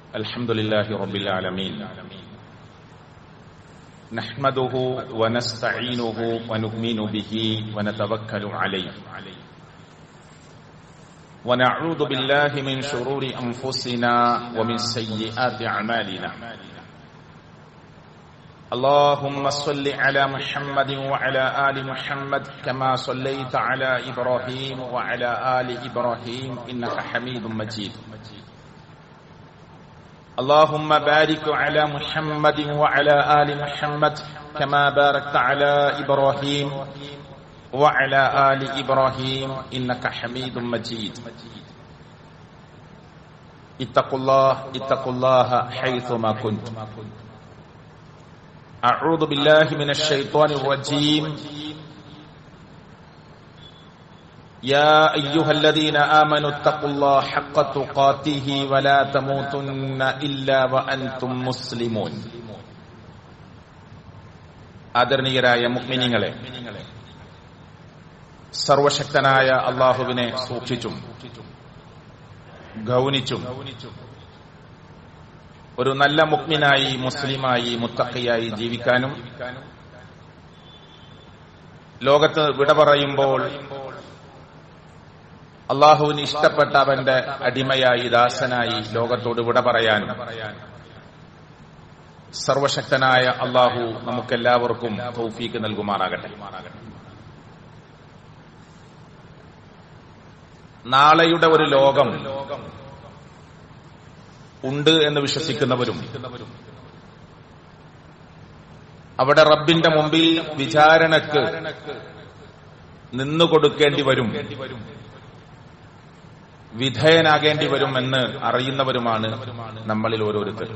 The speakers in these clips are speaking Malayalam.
الحمد لله رب العالمين نحمده ونستعينه ونؤمن به ونتوكل عليه ونعوذ بالله من شرور انفسنا ومن سيئات اعمالنا اللهم صل على محمد وعلى ال محمد كما صليت على ابراهيم وعلى ال ابراهيم انك حميد مجيد اللهم بارك على محمد وعلى ال محمد كما باركت على ابراهيم وعلى ال ابراهيم انك حميد مجيد اتقوا الله اتقوا الله حيثما كنتم أعوذ بالله من الشيطان الرجيم يا أيها الذين آمنوا اتقوا الله حق تقاته ولا تموتن إلا وأنتم مسلمون ആദരണീയരായ മുക്മിനിങ്ങളെ സർവശക്തനായ അള്ളാഹുവിനെ സൂക്ഷിച്ചും ഗൗനിച്ചും ഒരു നല്ല മുക്മിനായി മുസ്ലിമായി മുത്തഖിയായി ജീവിക്കാനും ലോകത്ത് വിട പറയുമ്പോൾ അള്ളാഹുവിന് ഇഷ്ടപ്പെട്ട അവന്റെ അടിമയായി ദാസനായി ലോകത്തോട് വിട പറയാനും സർവശക്തനായ അള്ളാഹു നമുക്കെല്ലാവർക്കും തൗഫീക്ക് നൽകുമാറാകട്ടെ നാളെയുടെ ഒരു ലോകം ഉണ്ട് എന്ന് വിശ്വസിക്കുന്നവരും അവിടെ റബ്ബിന്റെ മുമ്പിൽ വിചാരണക്ക് നിന്നുകൊടുക്കേണ്ടി വരും വിധേയനാകേണ്ടി വരും എന്ന് അറിയുന്നവരുമാണ് നമ്മളിൽ ഓരോരുത്തരും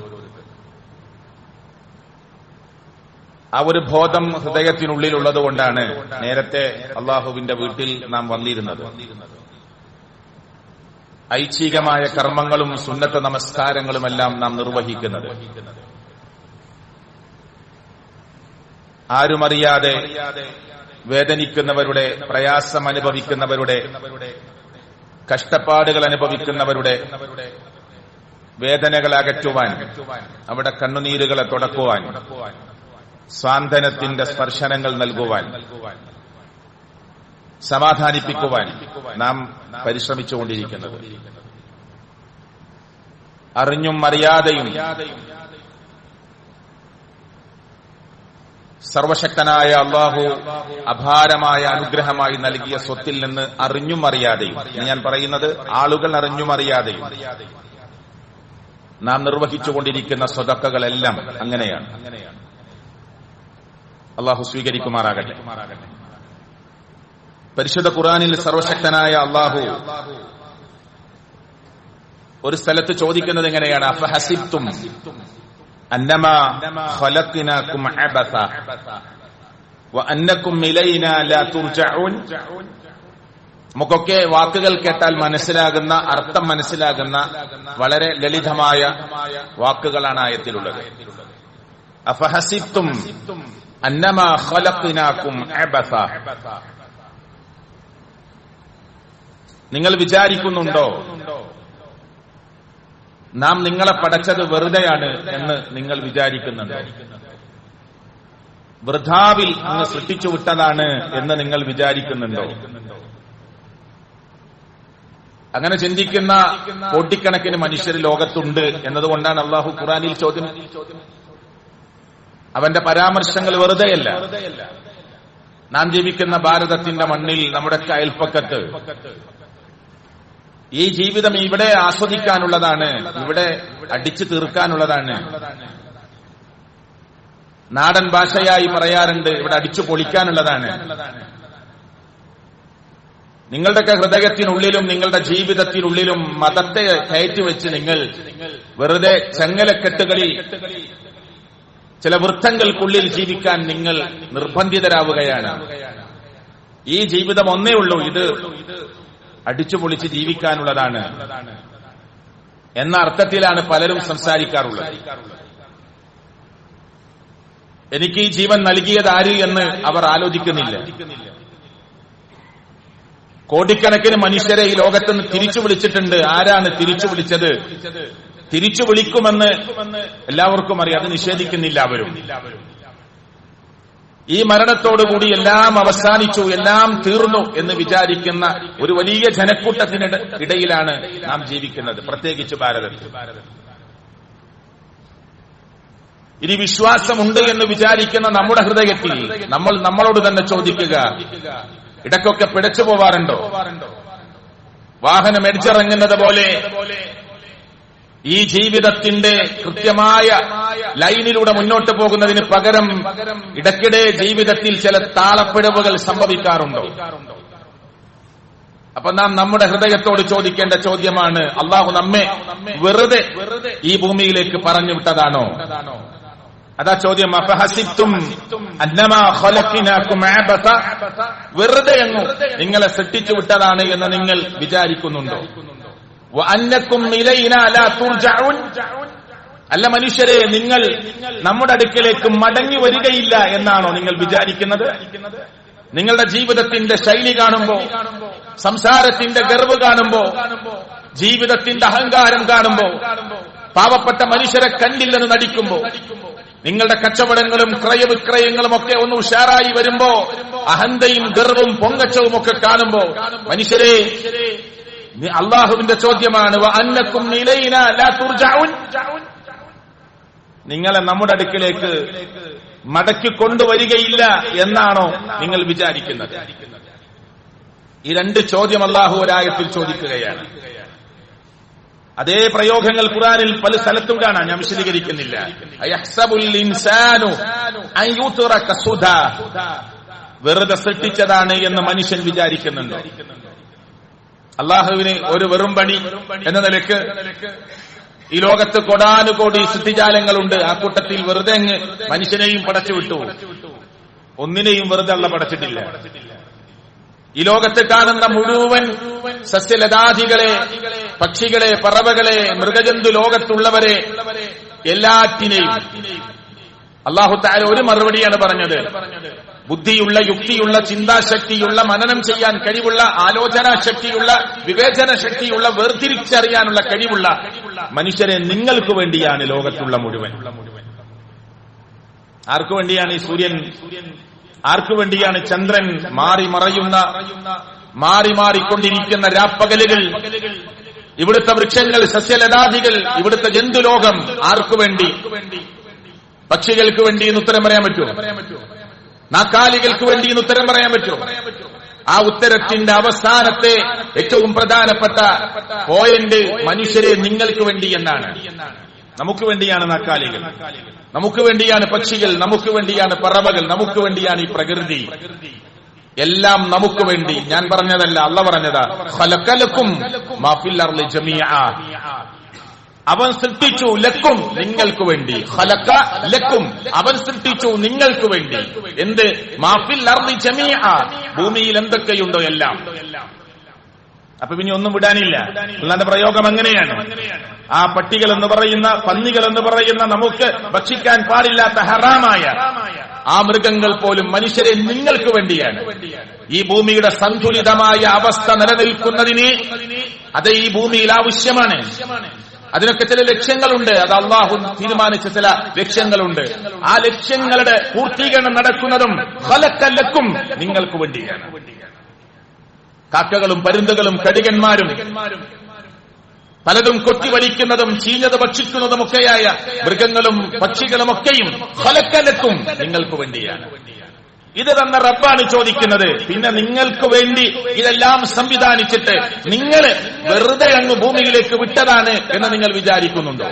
ആ ഒരു ബോധം ഹൃദയത്തിനുള്ളിലുള്ളത് കൊണ്ടാണ് നേരത്തെ അള്ളാഹുവിന്റെ വീട്ടിൽ നാം വന്നിരുന്നത് ഐച്ഛികമായ കർമ്മങ്ങളും സുന്നത്ത നമസ്കാരങ്ങളുമെല്ലാം നാം നിർവഹിക്കുന്നത് ആരുമറിയാതെ വേദനിക്കുന്നവരുടെ പ്രയാസം അനുഭവിക്കുന്നവരുടെ കഷ്ടപ്പാടുകൾ അനുഭവിക്കുന്നവരുടെ വേദനകൾ അകറ്റുവാൻ അവിടെ കണ്ണുനീരുകളെ തുടക്കുവാൻ സ്വാന്തനത്തിന്റെ സ്പർശനങ്ങൾ നൽകുവാൻ സമാധാനിപ്പിക്കുവാൻ നാം പരിശ്രമിച്ചുകൊണ്ടിരിക്കുന്നത് അറിഞ്ഞും അറിയാതെയും സർവശക്തനായ അള്ളാഹു അപാരമായ അനുഗ്രഹമായി നൽകിയ സ്വത്തിൽ നിന്ന് അറിഞ്ഞും അറിയാതെയും ഞാൻ പറയുന്നത് ആളുകൾ അറിഞ്ഞും അറിയാതെയും നാം നിർവഹിച്ചുകൊണ്ടിരിക്കുന്ന സ്വതക്കകളെല്ലാം അങ്ങനെയാണ് അള്ളാഹു സ്വീകരിക്കുമാറാകട്ടെ പരിശുദ്ധ ഖുറാനിൽ സർവശക്തനായ അള്ളാഹു ഒരു സ്ഥലത്ത് ചോദിക്കുന്നത് എങ്ങനെയാണ് അഫഹസിബ്തും അന്നമാ ഖലഖ്നാകും അബസ വഅന്നകും ഇലൈനാ ലാ തുർജഊൻ നമുക്കൊക്കെ വാക്കുകൾ കേട്ടാൽ മനസ്സിലാകുന്ന അർത്ഥം മനസ്സിലാകുന്ന വളരെ ലളിതമായ വാക്കുകളാണ് ആയത്തിലുള്ളത് അഫഹസിബ്തും അന്നമാ ഖലഖ്നാകും അബസ നിങ്ങൾ വിചാരിക്കുന്നുണ്ടോ നാം നിങ്ങളെ പടച്ചത് വെറുതെയാണ് എന്ന് നിങ്ങൾ വിചാരിക്കുന്നുണ്ടോ വൃഥാവിൽ അങ്ങ് സൃഷ്ടിച്ചു വിട്ടതാണ് എന്ന് നിങ്ങൾ വിചാരിക്കുന്നുണ്ടോ അങ്ങനെ ചിന്തിക്കുന്ന കോട്ടിക്കണക്കിന് മനുഷ്യർ ലോകത്തുണ്ട് എന്നതുകൊണ്ടാണ് അള്ളാഹു ഖുറാനിൽ ചോദ്യം അവന്റെ പരാമർശങ്ങൾ വെറുതെയല്ല നാം ജീവിക്കുന്ന ഭാരതത്തിന്റെ മണ്ണിൽ നമ്മുടെ അയൽപ്പക്കത്ത് ഈ ജീവിതം ഇവിടെ ആസ്വദിക്കാനുള്ളതാണ് ഇവിടെ അടിച്ചു തീർക്കാനുള്ളതാണ് നാടൻ ഭാഷയായി പറയാറുണ്ട് ഇവിടെ അടിച്ചു പൊളിക്കാനുള്ളതാണ് നിങ്ങളുടെയൊക്കെ ഹൃദയത്തിനുള്ളിലും നിങ്ങളുടെ ജീവിതത്തിനുള്ളിലും മതത്തെ കയറ്റിവെച്ച് നിങ്ങൾ വെറുതെ ചങ്ങലക്കെട്ടുകളിൽ ചില വൃത്തങ്ങൾക്കുള്ളിൽ ജീവിക്കാൻ നിങ്ങൾ നിർബന്ധിതരാവുകയാണ് ഈ ജീവിതം ഒന്നേ ഉള്ളൂ ഇത് അടിച്ചു പൊളിച്ച് ജീവിക്കാനുള്ളതാണ് എന്ന അർത്ഥത്തിലാണ് പലരും സംസാരിക്കാറുള്ളത് എനിക്ക് ഈ ജീവൻ നൽകിയത് ആര് എന്ന് അവർ ആലോചിക്കുന്നില്ല കോടിക്കണക്കിന് മനുഷ്യരെ ഈ ലോകത്ത് നിന്ന് തിരിച്ചു വിളിച്ചിട്ടുണ്ട് ആരാണ് തിരിച്ചു വിളിച്ചത് തിരിച്ചു വിളിക്കുമെന്ന് എല്ലാവർക്കും അറിയാം അത് നിഷേധിക്കുന്നില്ല അവരും ഈ മരണത്തോടുകൂടി എല്ലാം അവസാനിച്ചു എല്ലാം തീർന്നു എന്ന് വിചാരിക്കുന്ന ഒരു വലിയ ജനക്കൂട്ടത്തിന് ഇടയിലാണ് നാം ജീവിക്കുന്നത് പ്രത്യേകിച്ച് ഭാരതത്തിൽ ഇനി വിശ്വാസമുണ്ട് എന്ന് വിചാരിക്കുന്ന നമ്മുടെ ഹൃദയത്തിൽ നമ്മൾ നമ്മളോട് തന്നെ ചോദിക്കുക ഇടയ്ക്കൊക്കെ പിടച്ചു പോവാറുണ്ടോ വാഹനം എടിച്ചിറങ്ങുന്നത് പോലെ ഈ ജീവിതത്തിന്റെ കൃത്യമായ ലൈനിലൂടെ മുന്നോട്ട് പോകുന്നതിന് പകരം ഇടയ്ക്കിടെ ജീവിതത്തിൽ ചില താളപ്പിഴവുകൾ സംഭവിക്കാറുണ്ടോ അപ്പൊ നാം നമ്മുടെ ഹൃദയത്തോട് ചോദിക്കേണ്ട ചോദ്യമാണ് അള്ളാഹു നമ്മെ വെറുതെ ഈ ഭൂമിയിലേക്ക് പറഞ്ഞു വിട്ടതാണോ അതാ ചോദ്യം അഫഹസിത്തും അന്നമാ ഖലഖിനാകും ആബത വെറുതെ അങ്ങ് നിങ്ങളെ സൃഷ്ടിച്ചു വിട്ടതാണ് എന്ന് നിങ്ങൾ വിചാരിക്കുന്നുണ്ടോ അന്നക്കും ഇലൈന ലാ തുർജഊൻ അല്ല മനുഷ്യരെ നിങ്ങൾ നമ്മുടെ അടുക്കലേക്ക് മടങ്ങി വരികയില്ല എന്നാണോ നിങ്ങൾ വിചാരിക്കുന്നത് നിങ്ങളുടെ ജീവിതത്തിന്റെ ശൈലി കാണുമ്പോ സംസാരത്തിന്റെ ഗർവ് കാണുമ്പോ ജീവിതത്തിന്റെ അഹങ്കാരം കാണുമ്പോ പാവപ്പെട്ട മനുഷ്യരെ കണ്ടില്ലെന്ന് നടിക്കുമ്പോ നിങ്ങളുടെ കച്ചവടങ്ങളും ക്രയവിക്രയങ്ങളും ഒക്കെ ഒന്ന് ഉഷാറായി വരുമ്പോ അഹന്തയും ഗർവും പൊങ്കച്ചവും ഒക്കെ കാണുമ്പോ മനുഷ്യരെ അള്ളാഹുവിന്റെ ചോദ്യമാണ് അന്നക്കും നിലയിന ലാ തുർജഊൻ നിങ്ങളെ നമ്മുടെ അടുക്കിലേക്ക് മടക്കി കൊണ്ടുവരികയില്ല എന്നാണോ നിങ്ങൾ വിചാരിക്കുന്നത് ഈ രണ്ട് ചോദ്യം അള്ളാഹു ഒരായത്തിൽ ചോദിക്കുകയാണ് അതേ പ്രയോഗങ്ങൾ ഖുറാനിൽ പല സ്ഥലത്തും കാണാം ഞാൻ വിശദീകരിക്കുന്നില്ല അയഹ്സബുൽ ഇൻസാനു അൻ യുത്റക സുധാ വെറുതെ സൃഷ്ടിച്ചതാണ് എന്ന് മനുഷ്യൻ വിചാരിക്കുന്നുണ്ടോ അള്ളാഹുവിന് ഒരു വെറും പണി എന്ന നിലക്ക് ഈ ലോകത്ത് കൊടാനുകോടി സൃഷ്ടിജാലങ്ങളുണ്ട് ആ കൂട്ടത്തിൽ വെറുതെ അങ്ങ് മനുഷ്യനെയും പടച്ചു വിട്ടു ഒന്നിനെയും വെറുതെ അല്ല പടച്ചിട്ടില്ല ഈ ലോകത്ത് കാണുന്ന മുഴുവൻ സസ്യലതാദികളെ പക്ഷികളെ പറവകളെ മൃഗജന്തു ലോകത്തുള്ളവരെ എല്ലാറ്റിനെയും അള്ളാഹു താര ഒരു മറുപടിയാണ് പറഞ്ഞത് ബുദ്ധിയുള്ള യുക്തിയുള്ള ചിന്താശക്തിയുള്ള മനനം ചെയ്യാൻ കഴിവുള്ള ആലോചനാ ശക്തിയുള്ള വിവേചന ശക്തിയുള്ള വേർതിരിച്ചറിയാനുള്ള കഴിവുള്ള മനുഷ്യരെ നിങ്ങൾക്ക് വേണ്ടിയാണ് ലോകത്തുള്ള മുഴുവൻ ആർക്കു വേണ്ടിയാണ് ഈ സൂര്യൻ ആർക്കു വേണ്ടിയാണ് ചന്ദ്രൻ മാറി മറയുന്ന മാറി മാറിക്കൊണ്ടിരിക്കുന്ന രാപ്പകലുകൾ ഇവിടുത്തെ വൃക്ഷങ്ങൾ സസ്യലതാദികൾ ഇവിടുത്തെ ജന്തുലോകം ആർക്കു വേണ്ടി പക്ഷികൾക്ക് വേണ്ടി എന്ന് ഉത്തരം പറയാൻ പറ്റുമോ നാക്കാലികൾക്ക് വേണ്ടി എന്ന് ഉത്തരം പറയാൻ പറ്റുമോ ആ ഉത്തരത്തിന്റെ അവസാനത്തെ ഏറ്റവും പ്രധാനപ്പെട്ട പോയിന്റ് മനുഷ്യരെ നിങ്ങൾക്ക് വേണ്ടി എന്നാണ് നമുക്ക് വേണ്ടിയാണ് നാക്കാലികൾ നമുക്ക് വേണ്ടിയാണ് പക്ഷികൾ നമുക്ക് വേണ്ടിയാണ് പറവകൾ നമുക്ക് വേണ്ടിയാണ് ഈ പ്രകൃതി എല്ലാം നമുക്ക് വേണ്ടി ഞാൻ പറഞ്ഞതല്ല അല്ല പറഞ്ഞതാ ഖലഖലക്കും മാഫിൽ അർളി ജമീഅ അവൻ സൃഷ്ടിച്ചു ലക്കും നിങ്ങൾക്ക് വേണ്ടി ഖലഖ ലക്കും അവൻ സൃഷ്ടിച്ചു നിങ്ങൾക്ക് വേണ്ടി എന്ത് മാഫിൽ അർളി ജമീഅ ഭൂമിയിൽ എന്തൊക്കെയുണ്ടോ എല്ലാം അപ്പൊ പിന്നെ ഒന്നും വിടാനില്ല അല്ലാതെ പ്രയോഗം അങ്ങനെയാണ് ആ പട്ടികൾ എന്ന് പറയുന്ന പന്നികൾ എന്ന് പറയുന്ന നമുക്ക് ഭക്ഷിക്കാൻ പാടില്ലാത്ത ഹറാമായ ആ മൃഗങ്ങൾ പോലും മനുഷ്യരെ നിങ്ങൾക്ക് വേണ്ടിയാണ് ഈ ഭൂമിയുടെ സന്തുലിതമായ അവസ്ഥ നിലനിൽക്കുന്നതിന് അത് ഈ ഭൂമിയിൽ ആവശ്യമാണ് അതിനൊക്കെ ചില ലക്ഷ്യങ്ങളുണ്ട് അത് അള്ളാഹു തീരുമാനിച്ച ചില ലക്ഷ്യങ്ങളുണ്ട് ആ ലക്ഷ്യങ്ങളുടെ പൂർത്തീകരണം നടക്കുന്നതും ഫലക്കല്ലക്കും നിങ്ങൾക്ക് വേണ്ടിയാണ് കാക്കകളും പരുന്തുകളും കടികന്മാരും പലതും കൊത്തിവലിക്കുന്നതും ചീഞ്ഞത് ഭക്ഷിക്കുന്നതുമൊക്കെയായ മൃഗങ്ങളും പക്ഷികളുമൊക്കെയും ഫലക്കലക്കും നിങ്ങൾക്ക് വേണ്ടിയാണ് ഇത് തന്ന റബ്ബാണ് ചോദിക്കുന്നത് പിന്നെ നിങ്ങൾക്ക് വേണ്ടി ഇതെല്ലാം സംവിധാനിച്ചിട്ട് നിങ്ങൾ വെറുതെ അങ്ങ് ഭൂമിയിലേക്ക് വിട്ടതാണ് എന്ന് നിങ്ങൾ വിചാരിക്കുന്നുണ്ടോ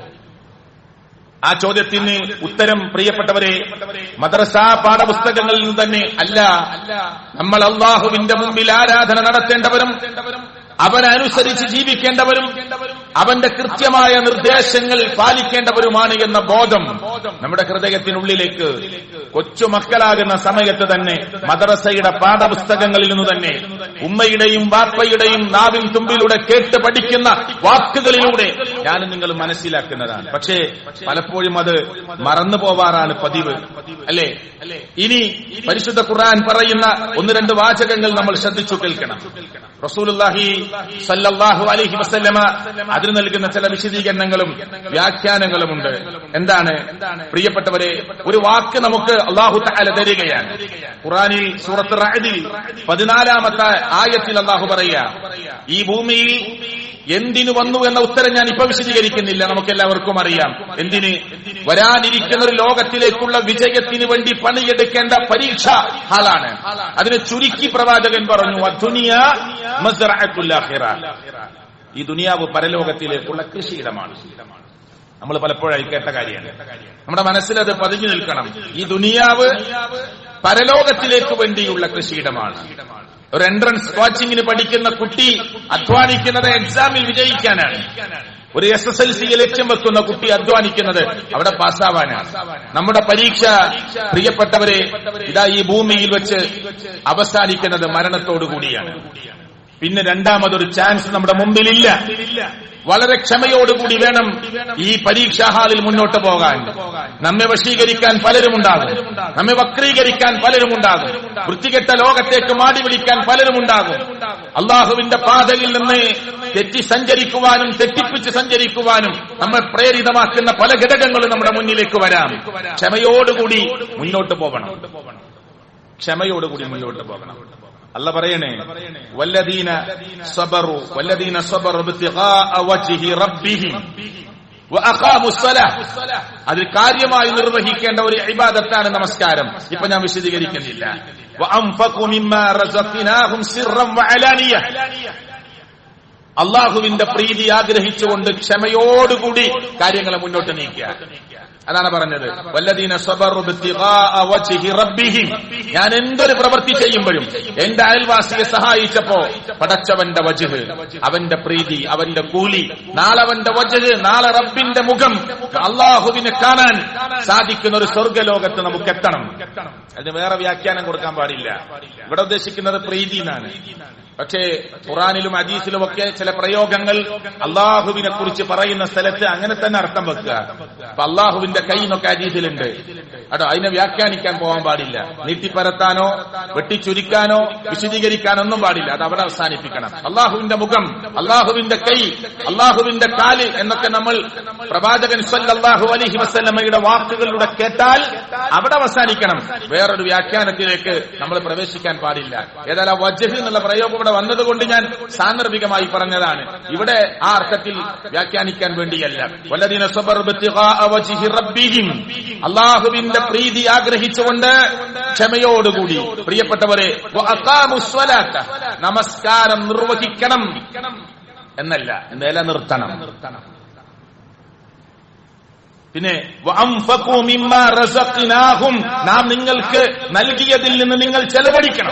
ആ ചോദ്യത്തിന് ഉത്തരം പ്രിയപ്പെട്ടവരെ മദ്രസ പാഠപുസ്തകങ്ങളിൽ നിന്ന് തന്നെ അല്ല നമ്മൾ അള്ളാഹുവിന്റെ മുമ്പിൽ ആരാധന നടത്തേണ്ടവരും അവനനുസരിച്ച് ജീവിക്കേണ്ടവരും അവന്റെ കൃത്യമായ നിർദ്ദേശങ്ങൾ പാലിക്കേണ്ടവരുമാണ് എന്ന ബോധം നമ്മുടെ ഹൃദയത്തിനുള്ളിലേക്ക് കൊച്ചു മക്കളാകുന്ന സമയത്ത് തന്നെ മദ്രസയുടെ പാഠപുസ്തകങ്ങളിൽ നിന്ന് തന്നെ ഉമ്മയുടെയും വാപ്പയുടെയും നാവിൻ തുമ്പിലൂടെ കേട്ട് പഠിക്കുന്ന വാക്കുകളിലൂടെ ഞാൻ നിങ്ങൾ മനസ്സിലാക്കുന്നതാണ് പക്ഷേ പലപ്പോഴും അത് മറന്നു പോവാറാണ് പതിവ് അല്ലേ ഇനി പരിശുദ്ധ ഖുർആൻ പറയുന്ന ഒന്ന് രണ്ട് വാചകങ്ങൾ നമ്മൾ ശ്രദ്ധിച്ചു കേൾക്കണം റസൂലുള്ളാഹി സല്ലല്ലാഹു അലൈഹി വസല്ലമ അതിന് നൽകുന്ന ചില വിശദീകരണങ്ങളും വ്യാഖ്യാനങ്ങളുമുണ്ട് എന്താണ് പ്രിയപ്പെട്ടവരെ ഒരു വാക്ക് നമുക്ക് അള്ളാഹു തആല തരികയാണ് ഖുറാനിൽ സൂറത്ത് റഅദിൽ പതിനാലാമത്തെ ആയത്തിൽ അള്ളാഹു പറയുക ഈ ഭൂമിയിൽ എന്തിനു വന്നു എന്ന ഉത്തരം ഞാൻ ഇപ്പൊ വിശദീകരിക്കുന്നില്ല നമുക്ക് എല്ലാവർക്കും അറിയാം എന്തിന് വരാനിരിക്കുന്ന ഒരു ലോകത്തിലേക്കുള്ള വിജയത്തിന് വേണ്ടി പണിയെടുക്കേണ്ട പരീക്ഷ ഹാളാണ് അതിനെ ചുരുക്കി പ്രവാചകൻ പറഞ്ഞു അധുനിയ ഈ ദുനിയാവ് പരലോകത്തിലേക്കുള്ള കൃഷിയിടമാണ് നമ്മൾ പലപ്പോഴായി കേട്ട കാര്യമാണ് നമ്മുടെ മനസ്സിലത് പതിഞ്ഞു നിൽക്കണം ഈ ദുനിയാവ് പരലോകത്തിലേക്ക് വേണ്ടിയുള്ള കൃഷിയിടമാണ് ഒരു എൻട്രൻസ് കോച്ചിങ്ങിന് പഠിക്കുന്ന കുട്ടി അധ്വാനിക്കുന്നത് എക്സാമിൽ വിജയിക്കാനാണ് ഒരു എസ് എസ് എൽ സി ലക്ഷ്യം വെക്കുന്ന കുട്ടി അധ്വാനിക്കുന്നത് അവിടെ പാസ്സാവാനാണ് നമ്മുടെ പരീക്ഷ പ്രിയപ്പെട്ടവരെ ഇതാ ഈ ഭൂമിയിൽ വെച്ച് അവസാനിക്കുന്നത് മരണത്തോടുകൂടിയാണ് പിന്നെ രണ്ടാമതൊരു ചാൻസ് നമ്മുടെ മുമ്പിലില്ല വളരെ ക്ഷമയോടുകൂടി വേണം ഈ പരീക്ഷാ ഹാളിൽ മുന്നോട്ട് പോകാൻ നമ്മെ വശീകരിക്കാൻ പലരുമുണ്ടാകും നമ്മെ വക്രീകരിക്കാൻ പലരുമുണ്ടാകും വൃത്തികെട്ട ലോകത്തേക്ക് മാടി വിളിക്കാൻ പലരുമുണ്ടാകും അള്ളാഹുവിന്റെ പാതയിൽ നിന്ന് തെറ്റി സഞ്ചരിക്കുവാനും തെറ്റിപ്പിച്ച് സഞ്ചരിക്കുവാനും നമ്മെ പ്രേരിതമാക്കുന്ന പല ഘടകങ്ങളും നമ്മുടെ മുന്നിലേക്ക് വരാം ക്ഷമയോടുകൂടി മുന്നോട്ട് പോകണം ക്ഷമയോടുകൂടി മുന്നോട്ട് പോകണം അല്ല പറയണേ വല്ലദീന സബറു വല്ലദീന സബറു ഇബ്തിഗാഅ വജ്ഹി റബ്ബിഹിം വഅഖാമു സ്വലാഹ് അതിൽ കാര്യമായി നിർവഹിക്കേണ്ട ഒരു ഇബാദത്താണ് നമസ്കാരം ഇപ്പൊ ഞാൻ വിശദീകരിക്കുന്നില്ല വഅൻഫഖു മിമ്മാ റസഖ്നാഹും സിർറൻ വഅലാനിയ അള്ളാഹുവിന്റെ പ്രീതി ആഗ്രഹിച്ചുകൊണ്ട് ക്ഷമയോടുകൂടി കാര്യങ്ങളെ മുന്നോട്ട് നീക്കുക അതാണ് പറഞ്ഞത് വല്ലദീന സബറു ഇബ്തിഗാഅ വജ്ഹി റബ്ബിഹിം ഞാൻ എന്തൊരു പ്രവൃത്തി ചെയ്യുമ്പോഴും എന്റെ അയൽവാസിയെ സഹായിച്ചപ്പോ പടച്ചവന്റെ വജ്ഹ് അവന്റെ പ്രീതി അവന്റെ കൂലി നാളെ അവന്റെ വജ്ഹ് നാളെ റബ്ബിന്റെ മുഖം അള്ളാഹുവിനെ കാണാൻ സാധിക്കുന്ന ഒരു സ്വർഗലോകത്ത് നമുക്ക് എത്തണം അതിന് വേറെ വ്യാഖ്യാനം കൊടുക്കാൻ പാടില്ല ഇവിടെ ഉദ്ദേശിക്കുന്നത് പ്രീതി എന്നാണ് പക്ഷേ ഖുറാനിലും അജീസിലും ഒക്കെ ചില പ്രയോഗങ്ങൾ അള്ളാഹുവിനെ കുറിച്ച് പറയുന്ന സ്ഥലത്ത് അങ്ങനെ തന്നെ അർത്ഥം വെക്കുക അപ്പൊ അള്ളാഹുവിന്റെ കൈ എന്നൊക്കെ അജീസിലുണ്ട് അടോ അതിനെ വ്യാഖ്യാനിക്കാൻ പോകാൻ പാടില്ല നീട്ടിപ്പരത്താനോ വെട്ടിച്ചുരുക്കാനോ വിശദീകരിക്കാനോ ഒന്നും പാടില്ല അത് അവിടെ അവസാനിപ്പിക്കണം അള്ളാഹുവിന്റെ മുഖം അള്ളാഹുവിന്റെ കൈ അള്ളാഹുവിന്റെ കാല് എന്നൊക്കെ നമ്മൾ പ്രവാചകൻ സല്ലല്ലാഹു അലൈഹി വസല്ലമയുടെ വാക്കുകളിലൂടെ കേട്ടാൽ അവിടെ അവസാനിക്കണം വേറൊരു വ്യാഖ്യാനത്തിലേക്ക് നമ്മൾ പ്രവേശിക്കാൻ പാടില്ല ഏതായാലും ആ വജഹ് എന്നുള്ള പ്രയോഗം ഇവിടെ വന്നതുകൊണ്ട് ഞാൻ സാന്ദർഭികമായി പറഞ്ഞതാണ് ഇവിടെ ആ അർത്ഥത്തിൽ വ്യാഖ്യാനിക്കാൻ വേണ്ടിയല്ല വല്ലദീന സബറു ഇബ്തിഗാഅ വജ്ഹി റബ്ബിഹിം അള്ളാഹുവിന്റെ പ്രീതി ആഗ്രഹിച്ചുകൊണ്ട് ക്ഷമയോടുകൂടി പ്രിയപ്പെട്ടവരെ വഅഖാമു സ്വലാത്ത നമസ്കാരം നിർവഹിക്കണം എന്നല്ല നിലനിർത്തണം പിന്നെ വഅൻഫഖു മിമ്മാ റസഖ്നാഹും നാം നിങ്ങൾക്ക് നൽകിയതിൽ നിന്ന് നിങ്ങൾ ചെലവഴിക്കണം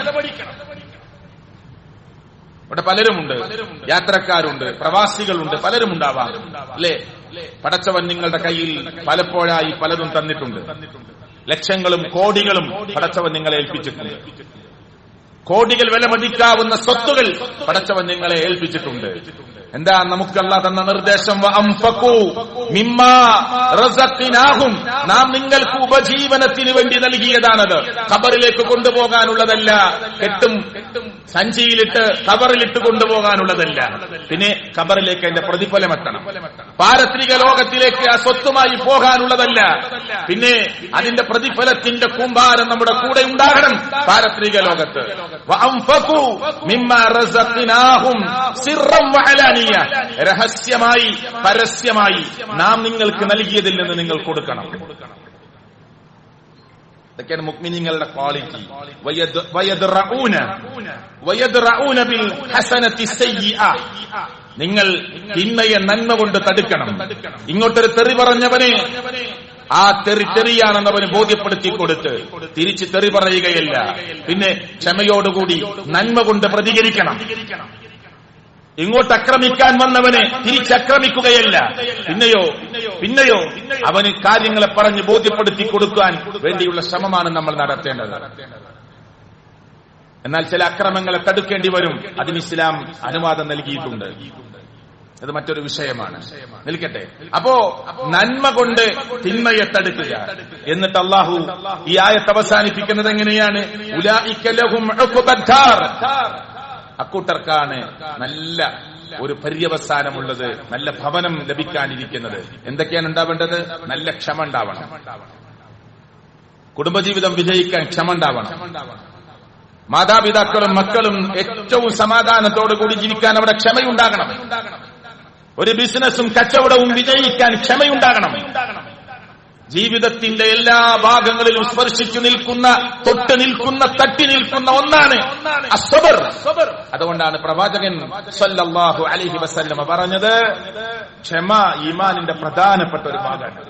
ഇവിടെ പലരുമുണ്ട് യാത്രക്കാരുണ്ട് പ്രവാസികളുണ്ട് പലരും ഉണ്ടാവാം അല്ലേ പടച്ചവൻ നിങ്ങളുടെ കയ്യിൽ പലപ്പോഴായി പലതും തന്നിട്ടുണ്ട് ലക്ഷങ്ങളും കോടികളും പടച്ചവൻ നിങ്ങളെ ഏൽപ്പിച്ചിട്ടുണ്ട് കോടികൾ വിലമതിക്കാവുന്ന സ്വത്തുകൾ പടച്ചവൻ നിങ്ങളെ ഏൽപ്പിച്ചിട്ടുണ്ട് എന്താ നമുക്കല്ല തന്ന നിർദ്ദേശം വഅൻഫഖു മിമ്മാ റസഖ്നാഹും നാം നിങ്ങൾക്ക് ഉപജീവനത്തിന് വേണ്ടി നൽകിയതാണത് ഖബറിലേക്ക് കൊണ്ടുപോകാനുള്ളതല്ല കെട്ടും സഞ്ചിയിലിട്ട് കബറിലിട്ട് കൊണ്ടുപോകാനുള്ളതല്ല പിന്നെ ഖബറിലേക്ക് അതിന്റെ പ്രതിഫലം എത്തണം പാരത്രിക ലോകത്തിലേക്ക് ആ സ്വത്തുമായി പോകാനുള്ളതല്ല പിന്നെ അതിന്റെ പ്രതിഫലത്തിന്റെ കൂമ്പാരം നമ്മുടെ കൂടെ ഉണ്ടാകണം പാരത്രിക ലോകത്ത് വഅൻഫഖു മിമ്മാ റസഖ്നാഹും സിർറൻ വഅലാനിയ രഹസ്യമായി പരസ്യമായി നാം നിങ്ങൾക്ക് നൽകിയതിൽ നിന്ന് നിങ്ങൾ കൊടുക്കണം ഇതൊക്കെയാണ് മുക്മിനിങ്ങളുടെ ക്വാളിറ്റി ബിൽ ഹസനത്തി സയ്യിഅ നിങ്ങൾ തിന്മയെ നന്മ കൊണ്ട് തടുക്കണം ഇങ്ങോട്ടൊരു തെറി പറഞ്ഞവനെ ആ തെറി തെറിയാണെന്നവന് ബോധ്യപ്പെടുത്തി കൊടുത്ത് തിരിച്ച് തെറി പറയുകയല്ല പിന്നെ ക്ഷമയോടുകൂടി നന്മ കൊണ്ട് പ്രതികരിക്കണം ഇങ്ങോട്ട് ആക്രമിക്കാൻ വന്നവനെ തിരിച്ചക്രമിക്കുകയല്ല പിന്നെയോ പിന്നെയോ അവന് കാര്യങ്ങളെ പറഞ്ഞ് ബോധ്യപ്പെടുത്തി കൊടുക്കാൻ വേണ്ടിയുള്ള ശ്രമമാണ് നമ്മൾ നടത്തേണ്ടത് എന്നാൽ ചില അക്രമങ്ങളെ തടുക്കേണ്ടി വരും അതിന് ഇസ്ലാം അനുവാദം നൽകിയിട്ടുണ്ട് അത് മറ്റൊരു വിഷയമാണ് നിൽക്കട്ടെ അപ്പോ നന്മ കൊണ്ട് തിന്മയെ തടുക്കുക എന്നിട്ട് അള്ളാഹു ഈ ആയത്ത് അവസാനിപ്പിക്കുന്നത് എങ്ങനെയാണ് ഉലായിക ലഹും ഉഖ്ബദ്ദാർ. അക്കൂട്ടർക്കാണ് നല്ല ഒരു പര്യവസാനമുള്ളത് നല്ല ഭവനം ലഭിക്കാനിരിക്കുന്നത് എന്തൊക്കെയാണ് ഉണ്ടാവേണ്ടത് നല്ല ക്ഷമ ഉണ്ടാവണം കുടുംബജീവിതം വിജയിക്കാൻ ക്ഷമ ഉണ്ടാവണം മാതാപിതാക്കളും മക്കളും ഏറ്റവും സമാധാനത്തോടു കൂടി ജീവിക്കാൻ അവിടെ ക്ഷമയുണ്ടാകണം ഒരു ബിസിനസ്സും കച്ചവടവും വിജയിക്കാൻ ക്ഷമയുണ്ടാകണം ജീവിതത്തിന്റെ എല്ലാ ഭാഗങ്ങളിലും സ്പർശിച്ചു നിൽക്കുന്ന തൊട്ട് നിൽക്കുന്ന തട്ടി നിൽക്കുന്ന ഒന്നാണ് അസ്വബർ അതുകൊണ്ടാണ് പ്രവാചകൻ സല്ലല്ലാഹു അലൈഹി വസല്ലമ പറഞ്ഞത് ക്ഷമ ഈമാനിന്റെ പ്രധാനപ്പെട്ട ഒരു ഭാഗമാണ്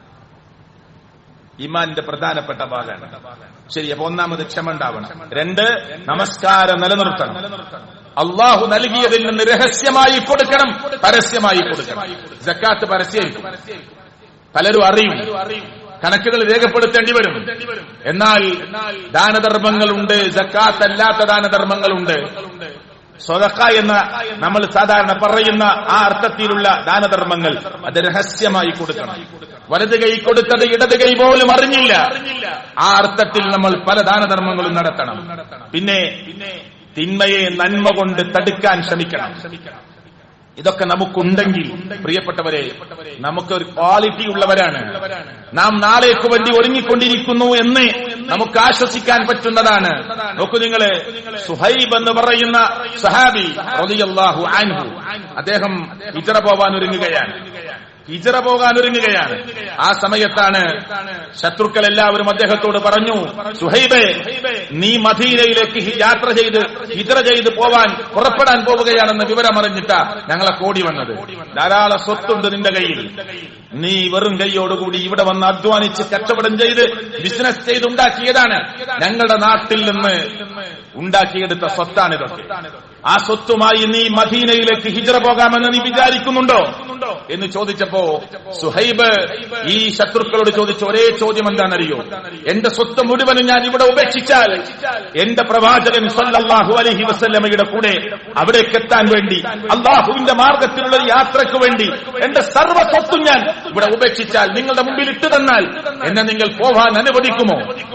ഈമാനിന്റെ പ്രധാനപ്പെട്ട ഭാഗമാണ് ശരി അപ്പൊ ഒന്നാമത് ക്ഷമ ഉണ്ടാവണം രണ്ട് നമസ്കാരം നിലനിർത്തണം അള്ളാഹു നൽകിയതിൽ നിന്ന് രഹസ്യമായി കൊടുക്കണം പരസ്യമായി കൊടുക്കണം ജക്കാത്ത് പരസ്യമായിരിക്കും പലരും അറിയും കണക്കുകൾ രേഖപ്പെടുത്തേണ്ടി വരും എന്നാൽ ദാനധർമ്മങ്ങളുണ്ട് ജക്കാത്ത് അല്ലാത്ത ദാനധർമ്മങ്ങളുണ്ട് സ്വതക്ക എന്ന നമ്മൾ സാധാരണ പറയുന്ന ആ അർത്ഥത്തിലുള്ള ദാനധർമ്മങ്ങൾ അത് രഹസ്യമായി കൊടുക്കണം വലത് കൈ കൊടുത്തത് ഇടത് കൈ പോലും അറിഞ്ഞില്ല ആ അർത്ഥത്തിൽ നമ്മൾ പല ദാനധർമ്മങ്ങളും നടത്തണം പിന്നെ തിന്മയെ നന്മ കൊണ്ട് തടുക്കാൻ ശ്രമിക്കണം ഇതൊക്കെ നമുക്കുണ്ടെങ്കിൽ പ്രിയപ്പെട്ടവരെ നമുക്ക് ഒരു ക്വാളിറ്റി ഉള്ളവരാണ് നാം നാളേക്ക് വേണ്ടി ഒരുങ്ങിക്കൊണ്ടിരിക്കുന്നു എന്ന് നമുക്ക് ആശ്വസിക്കാൻ പറ്റുന്നതാണ് നോക്കൂ നിങ്ങള് സുഹൈബ് എന്ന് പറയുന്ന സഹാബി റളിയല്ലാഹു അൻഹു അദ്ദേഹം ഹിജറ പോവാൻ ഒരുങ്ങുകയാണ് ഹിജറ പോകാൻ ഒരുങ്ങുകയാണ് ആ സമയത്താണ് ശത്രുക്കൾ എല്ലാവരും അദ്ദേഹത്തോട് പറഞ്ഞു സുഹൈബെ നീ മദീനയിലേക്ക് ഹി- യാത്ര ചെയ്ത് ഹിജറ ചെയ്ത് പോവാൻ പുറപ്പെടാൻ പോവുകയാണെന്ന് വിവരമറിഞ്ഞിട്ടാ ഞങ്ങളെ കോടി വന്നത് ധാരാളം സ്വത്തുണ്ട് നിന്റെ കയ്യിൽ നീ വെറും കൈയോടുകൂടി ഇവിടെ വന്ന് അധ്വാനിച്ച് കച്ചവടം ചെയ്ത് ബിസിനസ് ചെയ്തുണ്ടാക്കിയതാണ് ഞങ്ങളുടെ നാട്ടിൽ നിന്ന് ഉണ്ടാക്കിയെടുത്ത സ്വത്താണിതൊക്കെ ആ സ്വത്തുമായി നീ മദീനയിലേക്ക് ഹിജറ പോകാമെന്ന് നീ വിചാരിക്കുന്നുണ്ടോ എന്ന് ചോദിച്ചപ്പോ സുഹൈബ് ഈ ശത്രുക്കളോട് ചോദിച്ച ഒരേ ചോദ്യം എന്താണെന്നറിയോ എന്റെ സ്വത്ത് മുഴുവനും ഞാൻ ഇവിടെ ഉപേക്ഷിച്ചാൽ എന്റെ പ്രവാചകൻ സല്ലല്ലാഹു അലൈഹി വസല്ലമയുടെ കൂടെ അവിടേക്ക് എത്താൻ വേണ്ടി അള്ളാഹുവിന്റെ മാർഗത്തിലുള്ള ഒരു യാത്രയ്ക്ക് വേണ്ടി എന്റെ സർവ്വ സ്വത്തും ഞാൻ ഇവിടെ ഉപേക്ഷിച്ചാൽ നിങ്ങളുടെ മുമ്പിൽ ഇട്ടു തന്നാൽ എന്നെ നിങ്ങൾ പോകാൻ അനുവദിക്കുമോ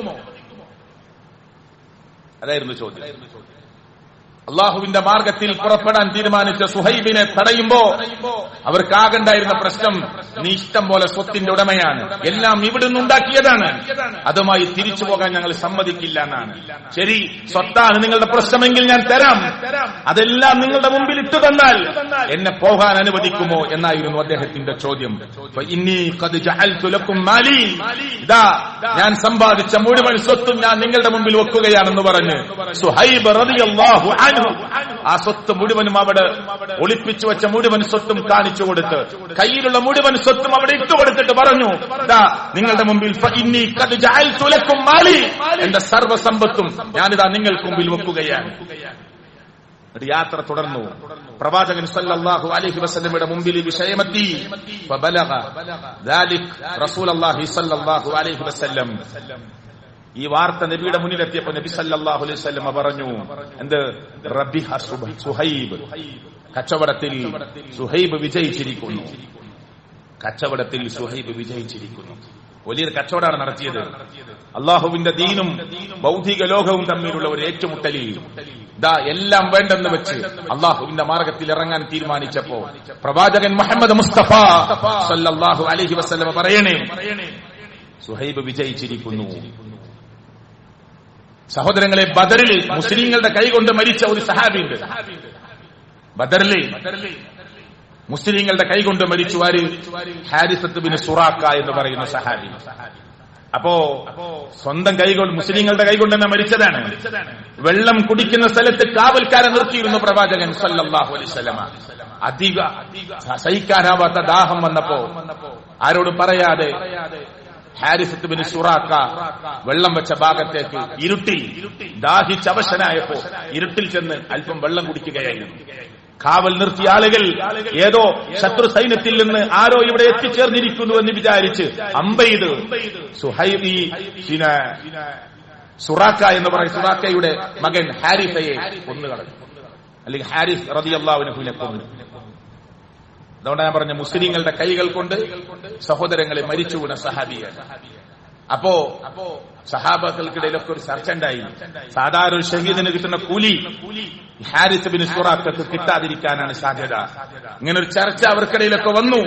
അതായിരുന്നു ചോദ്യം അള്ളാഹുവിന്റെ മാർഗത്തിൽ പുറപ്പെടാൻ തീരുമാനിച്ച സുഹൈബിനെ തടയുമ്പോ അവർക്കാകണ്ടായിരുന്ന പ്രശ്നം നീ ഇഷ്ടം പോലെ സ്വത്തിന്റെ ഉടമയാണ് എല്ലാം ഇവിടുന്ന് ഉണ്ടാക്കിയതാണ് അതുമായി തിരിച്ചു പോകാൻ ഞങ്ങൾ സമ്മതിക്കില്ല എന്നാണ് ശരി സ്വത്താണ് നിങ്ങളുടെ പ്രശ്നമെങ്കിൽ ഞാൻ തരാം അതെല്ലാം നിങ്ങളുടെ മുമ്പിൽ ഇട്ടു തന്നാൽ എന്നെ പോകാൻ അനുവദിക്കുമോ എന്നായിരുന്നു അദ്ദേഹത്തിന്റെ ചോദ്യം അപ്പൊ ഇന്നീ ഖദ് ജഅൽതു ലക്കും മാലി ഇതാ ഞാൻ സമ്പാദിച്ച മുഴുവൻ സ്വത്തും ഞാൻ നിങ്ങളുടെ മുമ്പിൽ വെക്കുകയാണെന്ന് പറഞ്ഞ് സുഹൈബ് റളിയല്ലാഹു അൻഹു ആ സ്വത്ത് മുഴുവനും അവിടെ ഒളിപ്പിച്ചു വെച്ച മുഴുവൻ സ്വത്തും കാണിച്ചു കൊടുത്ത് കയ്യിലുള്ള മുഴുവൻ സ്വത്തും അവിടെ ഇട്ടു കൊടുത്തിട്ട് പറഞ്ഞു ഇതാ നിങ്ങളുടെ മുമ്പിൽ ഫ ഇന്നീ ഖദ് ജഅൽതു ലക്കും മാലി എന്റെ സർവ്വസമ്പത്തും ഞാനിതാ നിങ്ങൾക്ക് മുമ്പിൽ വെക്കുകയാണ് ഒരു യാത്ര തുടർന്നു പ്രവാചകൻ സല്ലല്ലാഹു അലൈഹി വസല്ലമയുടെ മുമ്പിൽ ഈ വിഷയമെത്തി ഫബലഗ ദാലിക് റസൂലുള്ളാഹി സല്ലല്ലാഹു അലൈഹി വസല്ലം ഈ വാർത്ത നബിയുടെ മുന്നിലെത്തിയപ്പോൾ നബി സല്ലല്ലാഹു അലൈഹി വസല്ലമ പറഞ്ഞു എന്ത് റബിഹ സുബ- സുഹൈബ് കച്ചവടത്തിൽ സുഹൈബ് വിജയിച്ചിരിക്കുന്നു കച്ചവടത്തിൽ സുഹൈബ് വിജയിച്ചിരിക്കുന്നു വലിയൊരു കച്ചവടമാണ് നടത്തിയത് അള്ളാഹുവിന്റെ ദീനും ഭൗതിക ലോകവും തമ്മിലുള്ള ഒരു ഏറ്റുമുട്ടലിൽ ദാ എല്ലാം വേണ്ടെന്ന് വെച്ച് അള്ളാഹുവിന്റെ മാർഗത്തിൽ ഇറങ്ങാൻ തീരുമാനിച്ചപ്പോ പ്രവാചകൻ മുഹമ്മദ് മുസ്തഫ സല്ലല്ലാഹു അലൈഹി വസല്ലമ പറയണേ സുഹൈബ് വിജയിച്ചിരിക്കുന്നു സഹോദരങ്ങളെ ബദറിൽ മുസ്ലിങ്ങളുടെ കൈകൊണ്ട് മരിച്ച ഒരു സഹാബിയുണ്ട് ബദറിൽ മുസ്ലിങ്ങളുടെ കൈകൊണ്ട് മരിച്ചു ആര് ഹാരിസത്ത് ബിൻ സുറാക്ക എന്ന് പറയുന്ന സഹാബി അപ്പോ സ്വന്തം കൈകൊണ്ട് മുസ്ലിങ്ങളുടെ കൈകൊണ്ട് തന്നെ മരിച്ചതാണ് വെള്ളം കുടിക്കുന്ന സ്ഥലത്ത് കാവൽക്കാരെ നിർത്തിയിരുന്നു പ്രവാചകൻ സല്ലല്ലാഹു അലൈഹി വസല്ലമ അധിക സഹിക്കാനാവാത്ത ദാഹം വന്നപ്പോ ആരോടും പറയാതെ ഹാരിസത്ത് ബിൻ സുറാക്ക വെള്ളം വെച്ച ഭാഗത്തേക്ക് ഇരുട്ടിൽ ദാഹിച്ചവശനായപ്പോ ഇരുട്ടിൽ ചെന്ന് അല്പം വെള്ളം കുടിക്കുകയായിരുന്നു കാവൽ നിർത്തിയ ആളുകൾ ഏതോ ശത്രു സൈന്യത്തിൽ നിന്ന് ആരോ ഇവിടെ എത്തിച്ചേർന്നിരിക്കുന്നു എന്ന് വിചാരിച്ച് അമ്പെയ്ത് സുഹൈബി പിന്നെ സുറാക്ക എന്ന് പറയുന്ന സുറാക്കയുടെ മകൻ ഹാരിഫയെ കൊന്നുകളഞ്ഞു അല്ലെങ്കിൽ ഹാരിഫ് റതി അള്ളാഹുവിനെ കൊന്നു അതുകൊണ്ടാണ് ഞാൻ പറഞ്ഞ മുസ്ലിങ്ങളുടെ കൈകൾ കൊണ്ട് സഹോദരങ്ങളെ മരിച്ചു വീണ സഹാബിയാണ് അപ്പോ സഹാബാക്കൾക്കിടയിലൊക്കെ ഒരു ചർച്ച ഉണ്ടായി സാധാരണ ഒരു ഷഹീദിന് കിട്ടുന്ന കൂലി ഹാരിസ് ബിൻ സുറാക്കത്ത് കിട്ടാതിരിക്കാനാണ് സാധ്യത ഇങ്ങനെ ഒരു ചർച്ച അവർക്കിടയിലൊക്കെ വന്നു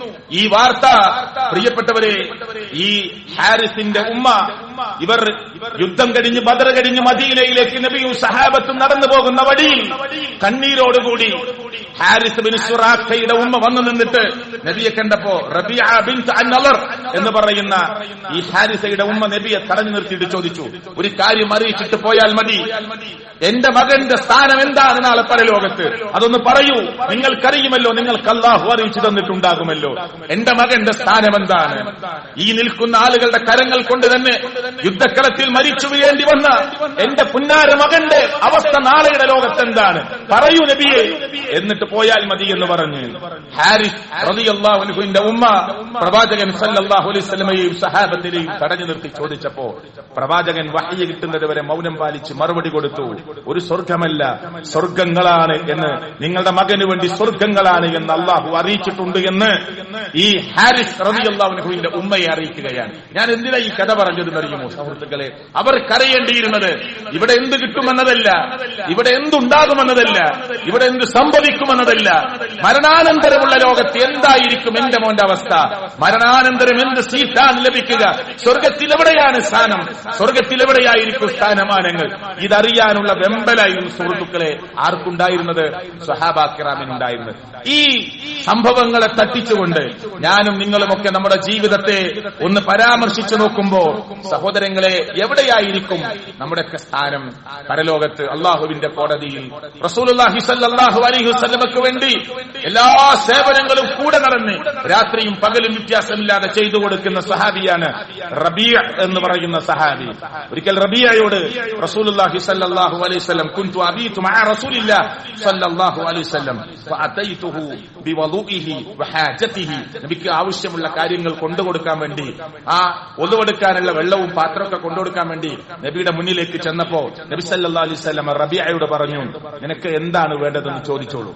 ഈ വാർത്ത പ്രിയപ്പെട്ടവരെ ഈ ഹാരിസിന്റെ ഉമ്മ ഇവർ യുദ്ധം കഴിഞ്ഞ് ബദർ കഴിഞ്ഞ് മദീനയിലേക്ക് നബിയും സഹാബത്തും നടന്നു പോകുന്ന വഴിയിൽ കണ്ണീരോടുകൂടി ഹാരിസ് ബിൻ സുറാഖയുടെ ഉമ്മ വന്നു നിന്നിട്ട് നബിയെ കണ്ടപ്പോ റബിയ ബിൻ അന്നലർ എന്ന് പറയുന്ന ഈ ഹാരിസയുടെ ഉമ്മ നബിയെ തടഞ്ഞു നിർത്തിയിട്ട് ചോദിച്ചു ഒരു കാര്യം അറിയിച്ചിട്ട് പോയാൽ മതി എന്റെ മകന്റെ സ്ഥാനം എന്താണ് നാളെ പരലോകത്ത് അതൊന്ന് പറയൂ നിങ്ങൾക്കറിയുമല്ലോ നിങ്ങൾക്ക് അള്ളാഹു അറിയിച്ചു തന്നിട്ടുണ്ടാകുമല്ലോ എന്റെ മകന്റെ സ്ഥാനം എന്താണ് ഈ നിൽക്കുന്ന ആളുകളുടെ കരങ്ങൾ കൊണ്ട് തന്നെ യുദ്ധക്കളത്തിൽ മരിച്ചു വീഴേണ്ടി വന്ന എന്റെ പുന്നാര മകന്റെ അവസ്ഥ നാളെയുടെ ലോകത്ത് എന്താണ് പറയൂ നബിയെ എന്നിട്ട് പോയാൽ മതി എന്ന് പറഞ്ഞു ഹാരിസ് റളിയല്ലാഹുവിന്റെ ഉമ്മ പ്രവാചകൻ സല്ലല്ലാഹു അലൈഹി വസല്ലമയെയും സഹാബത്തിനെയും തടഞ്ഞു നിർത്തി ചോദിച്ചപ്പോ പ്രവാചകൻ വഹ്യ കിട്ടുന്നത് വരെ മൗനം പാലിച്ച് മറുപടി കൊടുത്തു ഒരു സ്വർഗമല്ല സ്വർഗങ്ങളാണ് എന്ന് നിങ്ങളുടെ മകന് വേണ്ടി സ്വർഗങ്ങളാണ് എന്ന് അള്ളാഹു അറിയിച്ചിട്ടുണ്ട് എന്ന് ഈ ഹാരിസ് റളിയല്ലാഹുവിന്റെ ഉമ്മയെ അറിയിക്കുകയാണ് ഞാൻ എന്തിനാ ഈ കഥ പറഞ്ഞതെന്ന് അറിയുമോ സുഹൃത്തുക്കളെ അവർ കരയേണ്ടിയിരുന്നത് ഇവിടെ എന്ത് കിട്ടുമെന്നതല്ല ഇവിടെ എന്തുണ്ടാകുമെന്നതല്ല ഇവിടെ എന്ത് സംഭവിക്കുമെന്നതല്ല മരണാനന്തരമുള്ള ലോകത്ത് എന്തായിരിക്കും എന്റെ മോന്റെ അവസ്ഥ മരണാനന്തരം എന്ത് സീറ്റാണ് ലഭിക്കുക സ്വർഗത്തിൽ എവിടെയാണ് സ്ഥാനം സ്വർഗത്തിൽ എവിടെയായിരിക്കും സ്ഥാനമാനങ്ങൾ ഇതറിയാനുള്ള വെമ്പലായിരുന്നു സുഹൃത്തുക്കളെ ആർക്കുണ്ടായിരുന്നത് സഹാബാക്കിറാമിനുണ്ടായിരുന്നത് ഈ സംഭവങ്ങളെ തട്ടിച്ചുകൊണ്ട് ഞാനും നിങ്ങളുമൊക്കെ നമ്മുടെ ജീവിതത്തെ ഒന്ന് പരാമർശിച്ചു നോക്കുമ്പോ സഹോദരങ്ങളെ എവിടെയായിരിക്കും നമ്മുടെയൊക്കെ സ്ഥാനം പരലോകത്ത് അള്ളാഹുവിന്റെ കോടതിയിൽ റസൂലുള്ളാഹി സ്വല്ലല്ലാഹു അലൈഹി വസല്ലമക്ക് വേണ്ടി എല്ലാ സേവനങ്ങളും കൂടെ നടന്ന് രാത്രിയും പകലും വ്യത്യാസമില്ലാതെ ചെയ്തു കൊടുക്കുന്ന സഹാബിയാണ് റബീഅ എന്ന് പറയുന്ന സഹാബി ഒരിക്കൽ റബീഅയോട് റസൂലുള്ളാഹി സ്വല്ലല്ലാഹു അലൈഹി വസല്ലം കുൻതു അബീതു മഅ റസൂലില്ലാഹി സ്വല്ലല്ലാഹു അലൈഹി വസല്ലം ഫഅതൈതുഹു ബിവളുഇഹി വഹാജതിഹി നബിക്ക് ആവശ്യമുള്ള കാര്യങ്ങൾ കൊണ്ടുകൊടുക്കാൻ വേണ്ടി ആ ഒതുവെടുക്കാനുള്ള വെള്ളവും പാത്രമൊക്കെ കൊണ്ടുകൊടുക്കാൻ വേണ്ടി നബിയുടെ മുന്നിലേക്ക് ചെന്നപ്പോ നബി സല്ലല്ലാഹു അലൈഹി വസല്ലം റബീഅയോട് പറഞ്ഞു നിനക്ക് എന്താണ് വേണ്ടതെന്ന് ചോദിച്ചോളൂ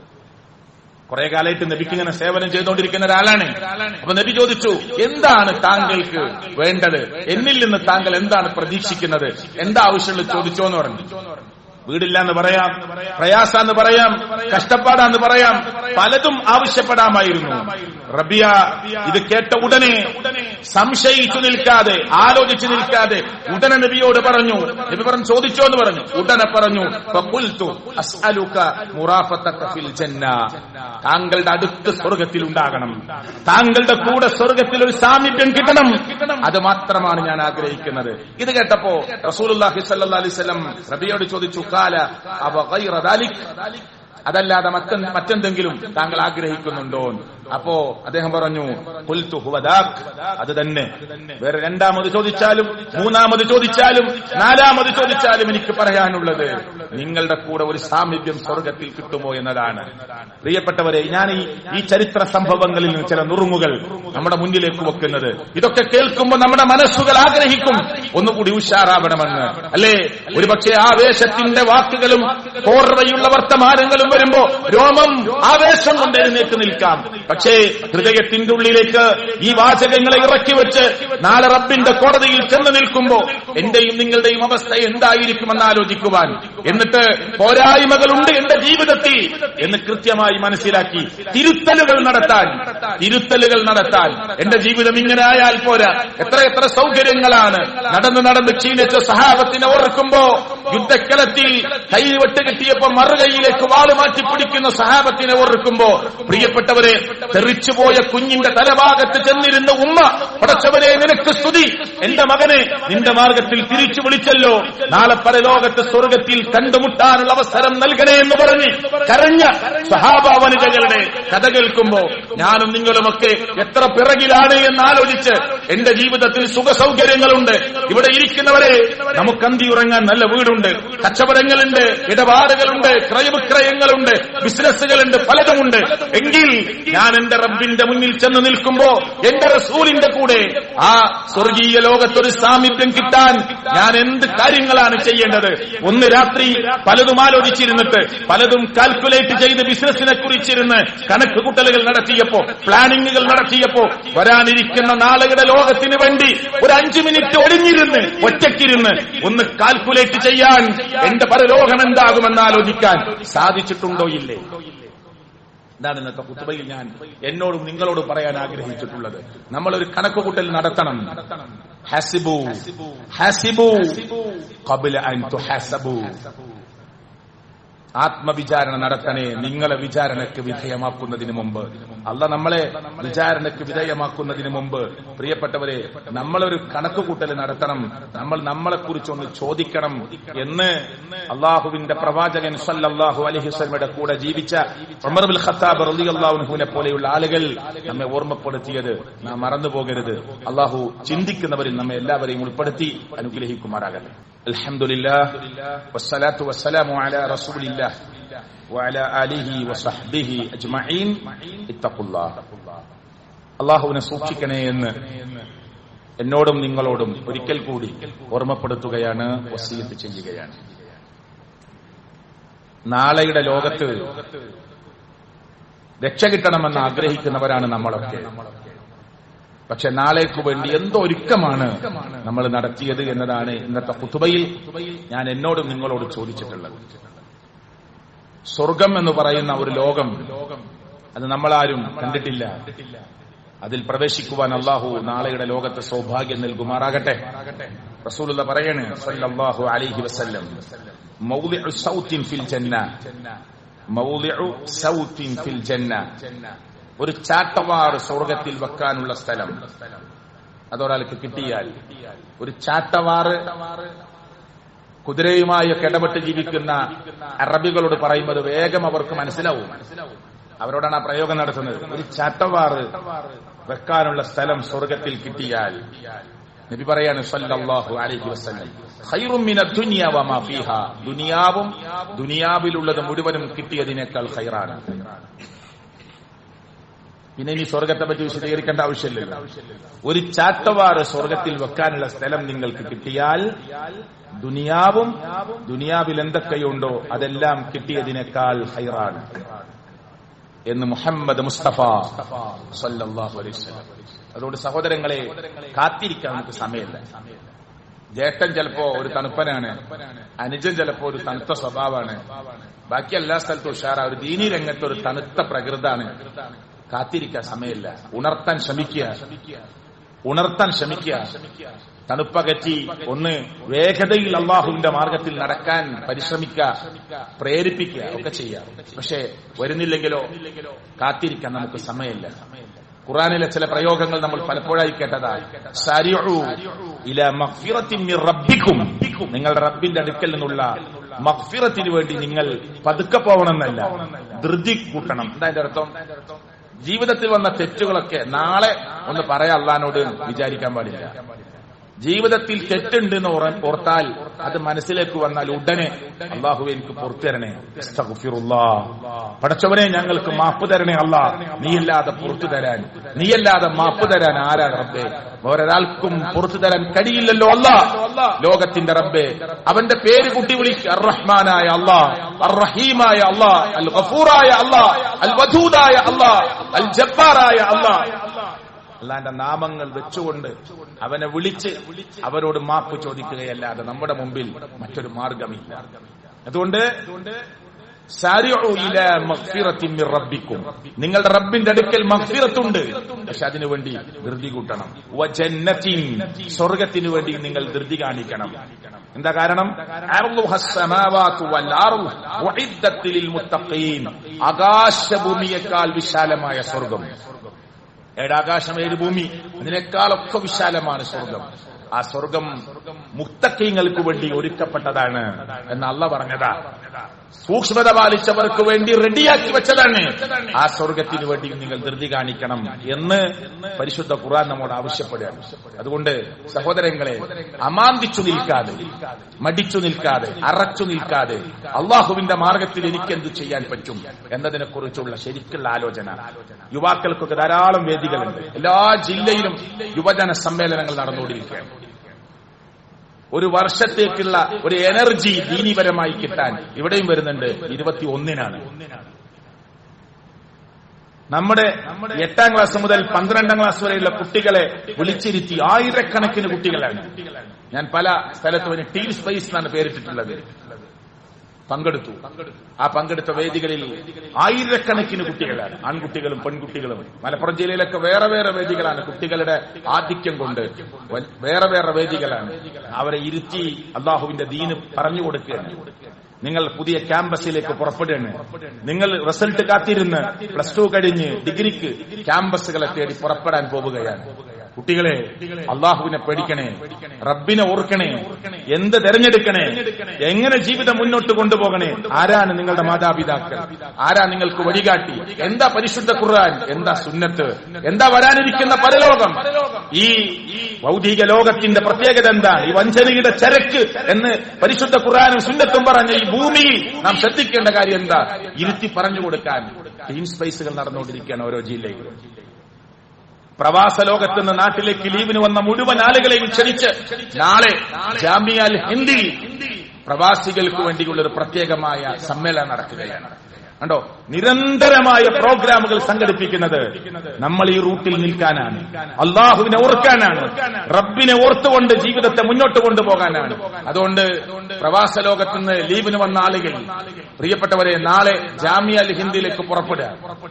കുറെ കാലമായിട്ട് നബിക്ക് ഇങ്ങനെ സേവനം ചെയ്തുകൊണ്ടിരിക്കുന്ന ഒരാളാണ് അപ്പൊ നബി ചോദിച്ചു എന്താണ് താങ്കൾക്ക് വേണ്ടത് എന്നിൽ നിന്ന് താങ്കൾ എന്താണ് പ്രതീക്ഷിക്കുന്നത് എന്താ ആവശ്യമുള്ളത് ചോദിച്ചോ എന്ന് പറഞ്ഞു വീടില്ല എന്ന് പറയാം പ്രയാസാന്ന് പറയാം കഷ്ടപ്പാടാന്ന് പറയാം പലതും ആവശ്യപ്പെടാമായിരുന്നു റബിയ ഇത് കേട്ട ഉടനെ സംശയിച്ചു നിൽക്കാതെ ആലോചിച്ചു നിൽക്കാതെ ഉടനെ നബിയോട് പറഞ്ഞു നബി പറഞ്ഞു ചോദിച്ചോ എന്ന് പറഞ്ഞു ഉടനെ പറഞ്ഞു ഫഖുൽതു അസ്അലുക മുറാഫത്തക ഫിൽ ജന്ന താങ്കളുടെ അടുത്ത് സ്വർഗത്തിൽ ഉണ്ടാകണം താങ്കളുടെ കൂടെ സ്വർഗത്തിൽ ഒരു സാമീപ്യം കിട്ടണം അത് മാത്രമാണ് ഞാൻ ആഗ്രഹിക്കുന്നത് ഇത് കേട്ടപ്പോ റസൂലുള്ളാഹി സ്വല്ലല്ലാഹി അലൈഹി വസല്ലം റബിയോട് ചോദിച്ചു കാല അവ ഗൈറ ദാലിക് അതല്ലാതെ മറ്റ മറ്റെന്തെങ്കിലും താങ്കൾ ആഗ്രഹിക്കുന്നുണ്ടോ അപ്പോ അദ്ദേഹം പറഞ്ഞു "ഖുൽതു ഹുവ ദാക്." അത് തന്നെ വേറെ രണ്ടാമത് ചോദിച്ചാലും മൂന്നാമത് ചോദിച്ചാലും നാലാമത് ചോദിച്ചാലും എനിക്ക് പറയാനുള്ളത് നിങ്ങളുടെ കൂടെ ഒരു സാമീപ്യം സ്വർഗത്തിൽ കിട്ടുമോ എന്നതാണ് പ്രിയപ്പെട്ടവരെ ഞാൻ ഈ ഈ ചരിത്ര സംഭവങ്ങളിൽ നിന്ന് ചില നുറുങ്ങുകൾ നമ്മുടെ മുന്നിലേക്ക് വെക്കുന്നത് ഇതൊക്കെ കേൾക്കുമ്പോൾ നമ്മുടെ മനസ്സുകൾ ആഗ്രഹിക്കും ഒന്നുകൂടി ഉഷാറാവണമെന്ന് അല്ലേ ഒരുപക്ഷെ ആവേശത്തിന്റെ വാക്കുകളും കോർവയുള്ള വർത്തമാനങ്ങളും വരുമ്പോ രോമം ആവേശം കൊണ്ട് എഴുന്നേറ്റ് നിൽക്കാം പക്ഷേ ഹൃദയത്തിന്റെ ഉള്ളിലേക്ക് ഈ വാചകങ്ങളെ ഇറക്കി വെച്ച് നാളെ റബ്ബിന്റെ കോടതിയിൽ ചെന്ന് നിൽക്കുമ്പോ എന്റെയും നിങ്ങളുടെയും അവസ്ഥ എന്തായിരിക്കുമെന്ന് ആലോചിക്കുവാൻ എന്നിട്ട് പോരായ്മകളുണ്ട് എന്റെ ജീവിതത്തിൽ എന്ന് കൃത്യമായി മനസ്സിലാക്കി തിരുത്തലുകൾ നടത്താൻ തിരുത്തലുകൾ നടത്താൻ എന്റെ ജീവിതം ഇങ്ങനെ ആയാൽ പോരാ എത്ര എത്ര സൗകര്യങ്ങളാണ് നടന്ന് നടന്ന് ക്ഷീണിച്ച സഹാബത്തിനെ ഓർക്കുമ്പോ യുദ്ധക്കളത്തിൽ കൈവെട്ട് കിട്ടിയപ്പോ മറുകൈയിലേക്ക് വാള് മാറ്റി പിടിക്കുന്ന സഹാബത്തിനെ ഓർക്കുമ്പോ പ്രിയപ്പെട്ടവരെ തെറിച്ചുപോയ കുഞ്ഞിന്റെ തലഭാഗത്ത് ചെന്നിരുന്ന ഉമ്മ പടച്ചവനെ നിനക്ക് സ്തുതി എന്റെ മകനെ നിന്റെ മാർഗത്തിൽ തിരിച്ചു വിളിച്ചല്ലോ നാളെ പരലോകത്ത് സ്വർഗത്തിൽ കണ്ടുമുട്ടാനുള്ള അവസരം നൽകണേ എന്ന് പറഞ്ഞ് കരഞ്ഞ സഹാബ വനിതകളുടെ കഥ കേൾക്കുമ്പോ ഞാനും നിങ്ങളുമൊക്കെ എത്ര പിറകിലാണ് എന്ന് ആലോചിച്ച് എന്റെ ജീവിതത്തിൽ സുഖ സൗകര്യങ്ങളുണ്ട് ഇവിടെ ഇരിക്കുന്നവരെ നമുക്ക് അന്തി ഉറങ്ങാൻ നല്ല വീടുണ്ട് കച്ചവടങ്ങളുണ്ട് ഇടപാടുകളുണ്ട് ക്രയവിക്രയങ്ങളുണ്ട് ബിസിനസ്സുകളുണ്ട് പലതുമുണ്ട് എങ്കിൽ ഞാൻ എന്റെ റബ്ബിന്റെ മുന്നിൽ ചെന്ന് നിൽക്കുമ്പോ എന്റെ റസൂലിന്റെ കൂടെ ആ സ്വർഗീയ ലോകത്തൊരു സാമീപ്യം കിട്ടാൻ ഞാൻ എന്ത് കാര്യങ്ങളാണ് ചെയ്യേണ്ടത് ഒന്ന് രാത്രി പലതും ആലോചിച്ചിരുന്നിട്ട് പലതും കാൽക്കുലേറ്റ് ചെയ്ത് ബിസിനസിനെ കുറിച്ചിരുന്ന് കണക്ക് കൂട്ടലുകൾ നടത്തിയപ്പോ പ്ലാനിങ്ങുകൾ നടത്തിയപ്പോ വരാനിരിക്കുന്ന നാളുകളുടെ ലോകത്തിന് വേണ്ടി ഒരു അഞ്ചു മിനിറ്റ് ഒളിഞ്ഞിരുന്ന് ഒറ്റയ്ക്കിരുന്ന് ഒന്ന് കാൽക്കുലേറ്റ് ചെയ്യാൻ എന്റെ പരലോകം എന്താകുമെന്ന് ആലോചിക്കാൻ സാധിച്ചിട്ടുണ്ടോ ഇല്ലേ ഇതാണ് ഇന്നത്തെ കുത്തുബയിൽ ഞാൻ എന്നോടും നിങ്ങളോടും പറയാൻ ആഗ്രഹിച്ചിട്ടുള്ളത് നമ്മളൊരു കണക്കുകൂട്ടൽ നടത്തണം ഹസിബു ഹസിബു ഖബല അൻ തുഹസബു ആത്മവിചാരണ നടത്തണേ നിങ്ങളെ വിചാരണയ്ക്ക് വിധേയമാക്കുന്നതിന് മുമ്പ് അല്ല നമ്മളെ വിചാരണയ്ക്ക് വിധേയമാക്കുന്നതിന് മുമ്പ് പ്രിയപ്പെട്ടവരെ നമ്മളൊരു കണക്കുകൂട്ടൽ നടത്തണം നമ്മൾ നമ്മളെ കുറിച്ചൊന്ന് ചോദിക്കണം എന്ന് അള്ളാഹുവിന്റെ പ്രവാചകൻ സല്ലല്ലാഹു അലൈഹി വസല്ലമയുടെ കൂടെ ജീവിച്ച ഉമർ ബിൻ ഖത്താബ് റളിയല്ലാഹുവിനെ പോലെയുള്ള ആളുകൾ നമ്മെ ഓർമ്മപ്പെടുത്തിയത് നാം മറന്നു പോകരുത് അള്ളാഹു ചിന്തിക്കുന്നവരിൽ നമ്മെ എല്ലാവരെയും ഉൾപ്പെടുത്തി അനുഗ്രഹിക്കുമാറാകട്ടെ അൽഹംദുലില്ലാഹ് വസ്സലാത്തു വസ്സലാമു അലാ റസൂലില്ലാഹ് وعلى آله وصحبه أجمعين اتقوا الله അള്ളാഹുവിനെ സൂക്ഷിക്കണേ എന്ന് എന്നോടും നിങ്ങളോടും ഒരിക്കൽ കൂടി ഓർമ്മപ്പെടുത്തുകയാണ് വസീയത്ത് ചെയ്യുകയാണ് നാളെയുടെ ലോകത്ത് രക്ഷ കിട്ടണമെന്ന് ആഗ്രഹിക്കുന്നവരാണ് നമ്മളൊക്കെ പക്ഷെ നാളേക്ക് വേണ്ടി എന്തോ ഒരുക്കമാണ് നമ്മൾ നടത്തിയത് എന്നതാണ് ഇന്നത്തെ കുത്തുബയിൽ ഞാൻ എന്നോടും നിങ്ങളോട് ചോദിച്ചിട്ടുള്ളത് സ്വർഗം എന്ന് പറയുന്ന ഒരു ലോകം അത് നമ്മളാരും കണ്ടിട്ടില്ല അതിൽ പ്രവേശിക്കുവാൻ അള്ളാഹു നാളെയുടെ ലോകത്ത് സൗഭാഗ്യം നൽകുമാറാകട്ടെ റസൂലുള്ള പറയണേ സല്ലല്ലാഹു അലൈഹി വസല്ലം മൗദിഉ സൗത്തിൻ ഫിൽ ജന്ന മൗദിഉ സൗത്തിൻ ഫിൽ ജന്ന ഒരു ചാട്ടവാറ് സ്വർഗത്തിൽ വെക്കാനുള്ള സ്ഥലം അതൊരാൾക്ക് കിട്ടിയാൽ ഒരു ചാട്ടവാറ് കുതിരയുമായൊക്കെ ഇടപെട്ട് ജീവിക്കുന്ന അറബികളോട് പറയുന്നത് വേഗം അവർക്ക് മനസ്സിലാവും അവരോടാണ് ആ പ്രയോഗം നടത്തുന്നത് ഒരു ചാട്ടവാറ് വെക്കാനുള്ള സ്ഥലം സ്വർഗത്തിൽ കിട്ടിയാൽ നബി പറയാണ് സല്ലല്ലാഹു അലൈഹി വസല്ലം ഖൈറും മിന ദുനിയ വമാ ഫീഹാ ദുനിയാവും ദുനിയാവിലുള്ളത് മുഴുവനും കിട്ടിയതിനേക്കാൾ ഖൈറാണ് പിന്നെ ഇനി സ്വർഗത്തെ പറ്റി വിശദീകരിക്കേണ്ട ആവശ്യമില്ലല്ലോ ഒരു ചാട്ടവാറ് സ്വർഗത്തിൽ വെക്കാനുള്ള സ്ഥലം നിങ്ങൾക്ക് കിട്ടിയാൽ ദുനിയാവും ദുനിയാവിൽ എന്തൊക്കെയുണ്ടോ അതെല്ലാം കിട്ടിയതിനേക്കാൾ ഹൈറാണ് എന്ന് മുഹമ്മദ് മുസ്തഫ സല്ലല്ലാഹു അലൈഹി വസല്ലം അതുകൊണ്ട് സഹോദരങ്ങളെ കാത്തിരിക്കാൻ നമുക്ക് സമയമില്ല ജ്യേഷ്ഠൻ ചിലപ്പോ ഒരു തണുപ്പനാണ് അനുജൻ ചിലപ്പോ ഒരു തണുത്ത സ്വഭാവമാണ് ബാക്കി എല്ലാ സ്ഥലത്തും ഉഷാറ ഒരു ദീനി രംഗത്ത് ഒരു തണുത്ത പ്രകൃതാണ് കാത്തിരിക്കാൻ സമയമില്ല ഉണർത്താൻ ശ്രമിക്കുക ഉണർത്താൻ ശ്രമിക്കുക തണുപ്പകറ്റി ഒന്ന് വേഗതയിൽ അള്ളാഹുവിന്റെ മാർഗത്തിൽ നടക്കാൻ പരിശ്രമിക്കുക പ്രേരിപ്പിക്കുക ഒക്കെ ചെയ്യാം പക്ഷെ വരുന്നില്ലെങ്കിലോ കാത്തിരിക്കാൻ നമുക്ക് സമയമില്ല ഖുറാനിലെ ചില പ്രയോഗങ്ങൾ നമ്മൾ പലപ്പോഴായി കേട്ടതാണ് സരിഉ ഇല മഗ്ഫിറത്തിൻ മിർ റബ്ബിക്കും നിങ്ങളുടെ റബ്ബിന്റെ അടുക്കൽ നിന്നുള്ള മഗ്ഫിറത്തിന് വേണ്ടി നിങ്ങൾ പതുക്കെ പോകണമെന്നല്ല ധൃതി കൂട്ടണം എന്താ അതിന്റെ അർത്ഥം ജീവിതത്തിൽ വന്ന തെറ്റുകളൊക്കെ നാളെ ഒന്ന് പറയാം അള്ളഹാനോട് വിചാരിക്കാൻ പാടില്ല ജീവിതത്തിൽ തെറ്റുണ്ട് എന്ന് ഓർ- ഓർത്താൽ അത് മനസ്സിലേക്ക് വന്നാൽ ഉടനെ അള്ളാഹു എനിക്ക് പുറത്തു തരണേ അസ്തഗ്ഫിറുല്ലാ. പടച്ചവനെ ഞങ്ങൾക്ക് മാപ്പ് തരണേ അല്ല നീയല്ലാതെ പുറത്തു തരാൻ നീയല്ലാതെ മാപ്പ് തരാൻ ആരാണ് റബ്ബേ വേറൊരാൾക്കും പുറത്തു തരാൻ കഴിയില്ലല്ലോ അല്ല ലോകത്തിന്റെ റബ്ബേ അവന്റെ പേര് കുട്ടി വിളിക്കുക അർറഹ്മാനായ അല്ലാ അർറഹീമായ അല്ലാ അൽ ഗഫൂറായ അല്ലാ അൽ വധൂദായ അല്ലാ അൽ ജബ്ബാറായ അല്ലാ അള്ളാന്റെ നാമങ്ങൾ വെച്ചുകൊണ്ട് അവനെ വിളിച്ച് അവരോട് മാപ്പ് ചോദിക്കുകയല്ലാതെ നമ്മുടെ മുമ്പിൽ മറ്റൊരു മാർഗമില്ല അതുകൊണ്ട് സാരിഉ ഇലാ മഗ്ഫിറത്തിൻ മിർ റബ്ബിക്കും നിങ്ങളുടെ റബ്ബിന്റെ അടുക്കൽ മഗ്ഫിറത്തുണ്ട് പക്ഷെ അതിനു വേണ്ടി ധൃതി കൂട്ടണം വജന്നത്തിൻ സ്വർഗത്തിനു വേണ്ടി നിങ്ങൾ ധൃതി കാണിക്കണം എന്താ കാരണം അർളുഹ സ്സമാവാതു വൽ അർള് ഉഇദ്ദത്ത് ലിൽ മുത്തഖീൻ ആകാശഭൂമിയേക്കാൾ വിശാലമായ സ്വർഗം ഏടാകാശം ഏഴ് ഭൂമി അതിനേക്കാളൊക്കെ വിശാലമാണ് സ്വർഗം ആ സ്വർഗം മുക്തക്കീങ്ങൾക്ക് വേണ്ടി ഒരുക്കപ്പെട്ടതാണ് എന്ന് അല്ല പറഞ്ഞതാ സൂക്ഷ്മത പാലിച്ചവർക്ക് വേണ്ടി റെഡിയാക്കി വെച്ചതാണ് ആ സ്വർഗത്തിന് വേണ്ടി നിങ്ങൾ ധൃതി കാണിക്കണം എന്ന് പരിശുദ്ധ ഖുർആൻ നമ്മോട് ആവശ്യപ്പെടുകയാണ് അതുകൊണ്ട് സഹോദരങ്ങളെ അമാന്തിച്ചു നിൽക്കാതെ മടിച്ചു നിൽക്കാതെ അറച്ചു നിൽക്കാതെ അള്ളാഹുവിന്റെ മാർഗത്തിൽ എനിക്കെന്ത് ചെയ്യാൻ പറ്റും എന്നതിനെ കുറിച്ചുള്ള ശരിക്കുള്ള ആലോചന യുവാക്കൾക്കൊക്കെ ധാരാളം വേദികളുണ്ട് എല്ലാ ജില്ലയിലും യുവജന സമ്മേളനങ്ങൾ നടന്നുകൊണ്ടിരിക്കുകയാണ് ഒരു വർഷത്തേക്കുള്ള ഒരു എനർജി ദീനിപരമായി കിട്ടാൻ ഇവിടെയും വരുന്നുണ്ട് ഇരുപത്തി ഒന്നിനാണ് നമ്മുടെ എട്ടാം ക്ലാസ് മുതൽ പന്ത്രണ്ടാം ക്ലാസ് വരെയുള്ള കുട്ടികളെ വിളിച്ചിരുത്തി ആയിരക്കണക്കിന് കുട്ടികളാണ് ഞാൻ പല സ്ഥലത്തും ടീം സ്പേസ് എന്നാണ് പേരിട്ടിട്ടുള്ളത് പങ്കെടുത്തു ആ പങ്കെടുത്ത വേദികളിൽ ആയിരക്കണക്കിന് കുട്ടികളാണ് ആൺകുട്ടികളും പെൺകുട്ടികളും മലപ്പുറം ജില്ലയിലൊക്കെ വേറെ വേറെ വേദികളാണ് കുട്ടികളുടെ ആധിക്യം കൊണ്ട് വേറെ വേറെ വേദികളാണ് അവരെ ഇരുത്തി അള്ളാഹുവിന്റെ ദീന് പറഞ്ഞു കൊടുക്കുകയാണ് നിങ്ങൾ പുതിയ ക്യാമ്പസിലേക്ക് പുറപ്പെടുകയാണ് നിങ്ങൾ റിസൾട്ട് കാത്തിരുന്ന് പ്ലസ് ടു കഴിഞ്ഞ് ഡിഗ്രിക്ക് ക്യാമ്പസുകളെ തേടി പുറപ്പെടാൻ പോവുകയാണ് കുട്ടികളെ അള്ളാഹുവിനെ പേടിക്കണേ റബ്ബിനെ ഓർക്കണേ എന്ത് തെരഞ്ഞെടുക്കണേ എങ്ങനെ ജീവിതം മുന്നോട്ട് കൊണ്ടുപോകണേ ആരാണ് നിങ്ങളുടെ മാതാപിതാക്കൾ ആരാ നിങ്ങൾക്ക് വഴികാട്ടി എന്താ പരിശുദ്ധ ഖുർആൻ എന്താ സുന്നത്ത് എന്താ വരാനിരിക്കുന്ന പരലോകം ഈ ഭൗതിക ലോകത്തിന്റെ പ്രത്യേകത എന്താ ഈ വഞ്ചനയുടെ ചരക്ക് എന്ന് പരിശുദ്ധ ഖുർആാനും സുന്നത്തും പറഞ്ഞ ഈ ഭൂമിയിൽ നാം ശ്രദ്ധിക്കേണ്ട കാര്യം എന്താ ഇരുത്തി പറഞ്ഞു കൊടുക്കാൻ ടീം സ്പേസുകൾ നടന്നുകൊണ്ടിരിക്കുകയാണ് ഓരോ ജില്ലയിലും പ്രവാസ ലോകത്ത് നിന്ന് നാട്ടിലേക്ക് ലീവിന് വന്ന മുഴുവൻ ആളുകളെയും ക്ഷണിച്ച് നാളെ ജാമിയാൽ ഹിന്ദിയിൽ പ്രവാസികൾക്ക് വേണ്ടിയുള്ള ഒരു പ്രത്യേകമായ സമ്മേളനം നടക്കുകയാണ് കണ്ടോ നിരന്തരമായ പ്രോഗ്രാമുകൾ സംഘടിപ്പിക്കുന്നത് നമ്മൾ ഈ റൂട്ടിൽ നിൽക്കാനാണ് അള്ളാഹുവിനെ ഓർക്കാനാണ് റബ്ബിനെ ഓർത്തുകൊണ്ട് ജീവിതത്തെ മുന്നോട്ട് കൊണ്ടുപോകാനാണ് അതുകൊണ്ട് പ്രവാസ ലോകത്ത് നിന്ന് ലീവിന് വന്ന ആളുകൾ പ്രിയപ്പെട്ടവരെ നാളെ ജാമിയ അൽ ഹിന്ദിയിലേക്ക് പുറപ്പെടുക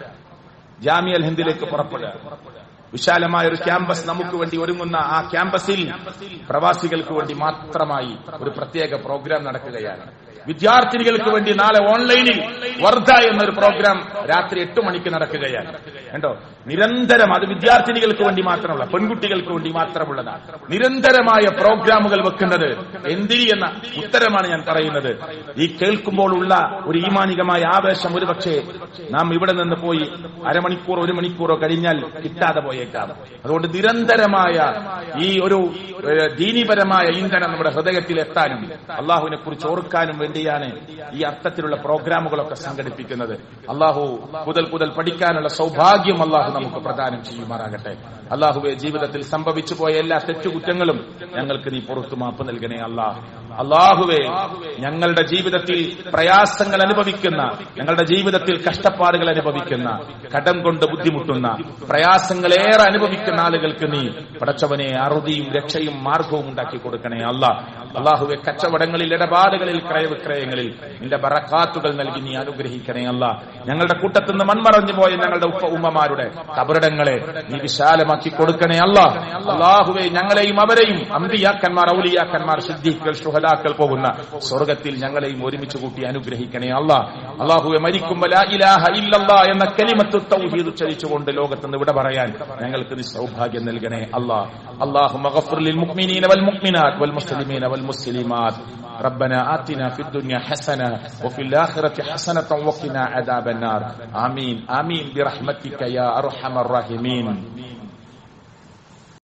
ജാമിയ അൽ ഹിന്ദിയിലേക്ക് പുറപ്പെടുക വിശാലമായ ഒരു ക്യാമ്പസ് നമുക്ക് വേണ്ടി ഒരുങ്ങുന്ന ആ ക്യാമ്പസിൽ പ്രവാസികൾക്ക് വേണ്ടി മാത്രമായി ഒരു പ്രത്യേക പ്രോഗ്രാം നടക്കുകയാണ് വിദ്യാർത്ഥിനികൾക്ക് വേണ്ടി നാളെ ഓൺലൈനിൽ വർദ്ധ എന്നൊരു പ്രോഗ്രാം രാത്രി എട്ട് മണിക്ക് നടക്കുകയാണ് കണ്ടോ നിരന്തരം അത് വിദ്യാർത്ഥിനികൾക്ക് വേണ്ടി മാത്രമല്ല പെൺകുട്ടികൾക്ക് വേണ്ടി മാത്രമുള്ളതാണ് നിരന്തരമായ പ്രോഗ്രാമുകൾ വെക്കുന്നത് എന്തിരി എന്ന ഉത്തരമാണ് ഞാൻ പറയുന്നത് ഈ കേൾക്കുമ്പോൾ ഉള്ള ഒരു ഈമാനികമായ ആവേശം ഒരുപക്ഷെ നാം ഇവിടെ നിന്ന് പോയി അരമണിക്കൂർ ഒരു മണിക്കൂറോ കഴിഞ്ഞാൽ കിട്ടാതെ പോയേക്കാം അതുകൊണ്ട് നിരന്തരമായ ഈ ഒരു ഏഹ്, ദീനീപരമായ ഇന്ധനം നമ്മുടെ ഹൃദയത്തിൽ എത്താനും അള്ളാഹുവിനെ കുറിച്ച് ഓർക്കാനും വേണ്ടിയാണ് ഈ അർത്ഥത്തിലുള്ള പ്രോഗ്രാമുകളൊക്കെ സംഘടിപ്പിക്കുന്നത് അള്ളാഹു കുതൽ കുതൽ പഠിക്കാനുള്ള സൗഭാഗ്യം അള്ളാഹു നമുക്ക് പ്രദാനം ചെയ്യുമാറാകട്ടെ അള്ളാഹുവെ ജീവിതത്തിൽ സംഭവിച്ചു പോയ എല്ലാ തെറ്റുകുറ്റങ്ങളും ഞങ്ങൾക്ക് നീ പുറത്തു മാപ്പ് നൽകണേ അള്ളാഹ് അള്ളാഹുവെ ഞങ്ങളുടെ ജീവിതത്തിൽ പ്രയാസങ്ങൾ അനുഭവിക്കുന്ന ഞങ്ങളുടെ ജീവിതത്തിൽ കഷ്ടപ്പാടുകൾ അനുഭവിക്കുന്ന കടം കൊണ്ട് ബുദ്ധിമുട്ടുന്ന പ്രയാസങ്ങളേറെ അനുഭവിക്കുന്ന ആളുകൾക്ക് നീ പടച്ചവനെ അറുതിയും രക്ഷയും മാർഗവും ഉണ്ടാക്കി കൊടുക്കണേ അല്ല അള്ളാഹുവെ കച്ചവടങ്ങളിൽ ഇടപാടുകളിൽ ക്രയവിക്രയങ്ങളിൽ നിന്റെ ബറക്കാത്തുകൾ നൽകി നീ അനുഗ്രഹിക്കണേ അല്ല ഞങ്ങളുടെ കൂട്ടത്തിൽ നിന്ന് മൺമറഞ്ഞു പോയ ഞങ്ങളുടെ ഉപ്പ ഉമ്മമാരുടെ കബറിടങ്ങളെ നീ വിശാലമാക്കി കൊടുക്കണേ അല്ല അള്ളാഹുവെ ഞങ്ങളെയും അവരെയും അമ്പിയാക്കന്മാർ ഔലിയാക്കന്മാർ സിദ്ദീഖുകൾ ശുഹദാക്കൾ പോകുന്ന സ്വർഗത്തിൽ ഞങ്ങളെയും ഒരുമിച്ച് കൂട്ടി അനുഗ്രഹിക്കണേ അല്ല അള്ളാഹുവെ മരിക്കുമ്പോൾ ലാ ഇലാഹ ഇല്ലല്ലാ എന്ന കലിമത്ത് തൗഹീദ് ഉച്ചരിച്ചുകൊണ്ട് ലോകത്ത് നിന്ന് ഇവിടെ പറയാൻ ഞങ്ങൾക്ക് നീ സൗഭാഗ്യം നൽകണേ അല്ലാ അള്ളാഹു മഗഫുർ മുഅ്മിനീന വൽ മുഅ്മിനാത്ത് വൽ മുസ്ലിമീന വൽ മുസ്ലിമാത്ത് ربنا آتنا في الدنيا حسنة وفي الآخرة حسنة وقنا عذاب النار آمين آمين برحمتك يا أرحم الراحمين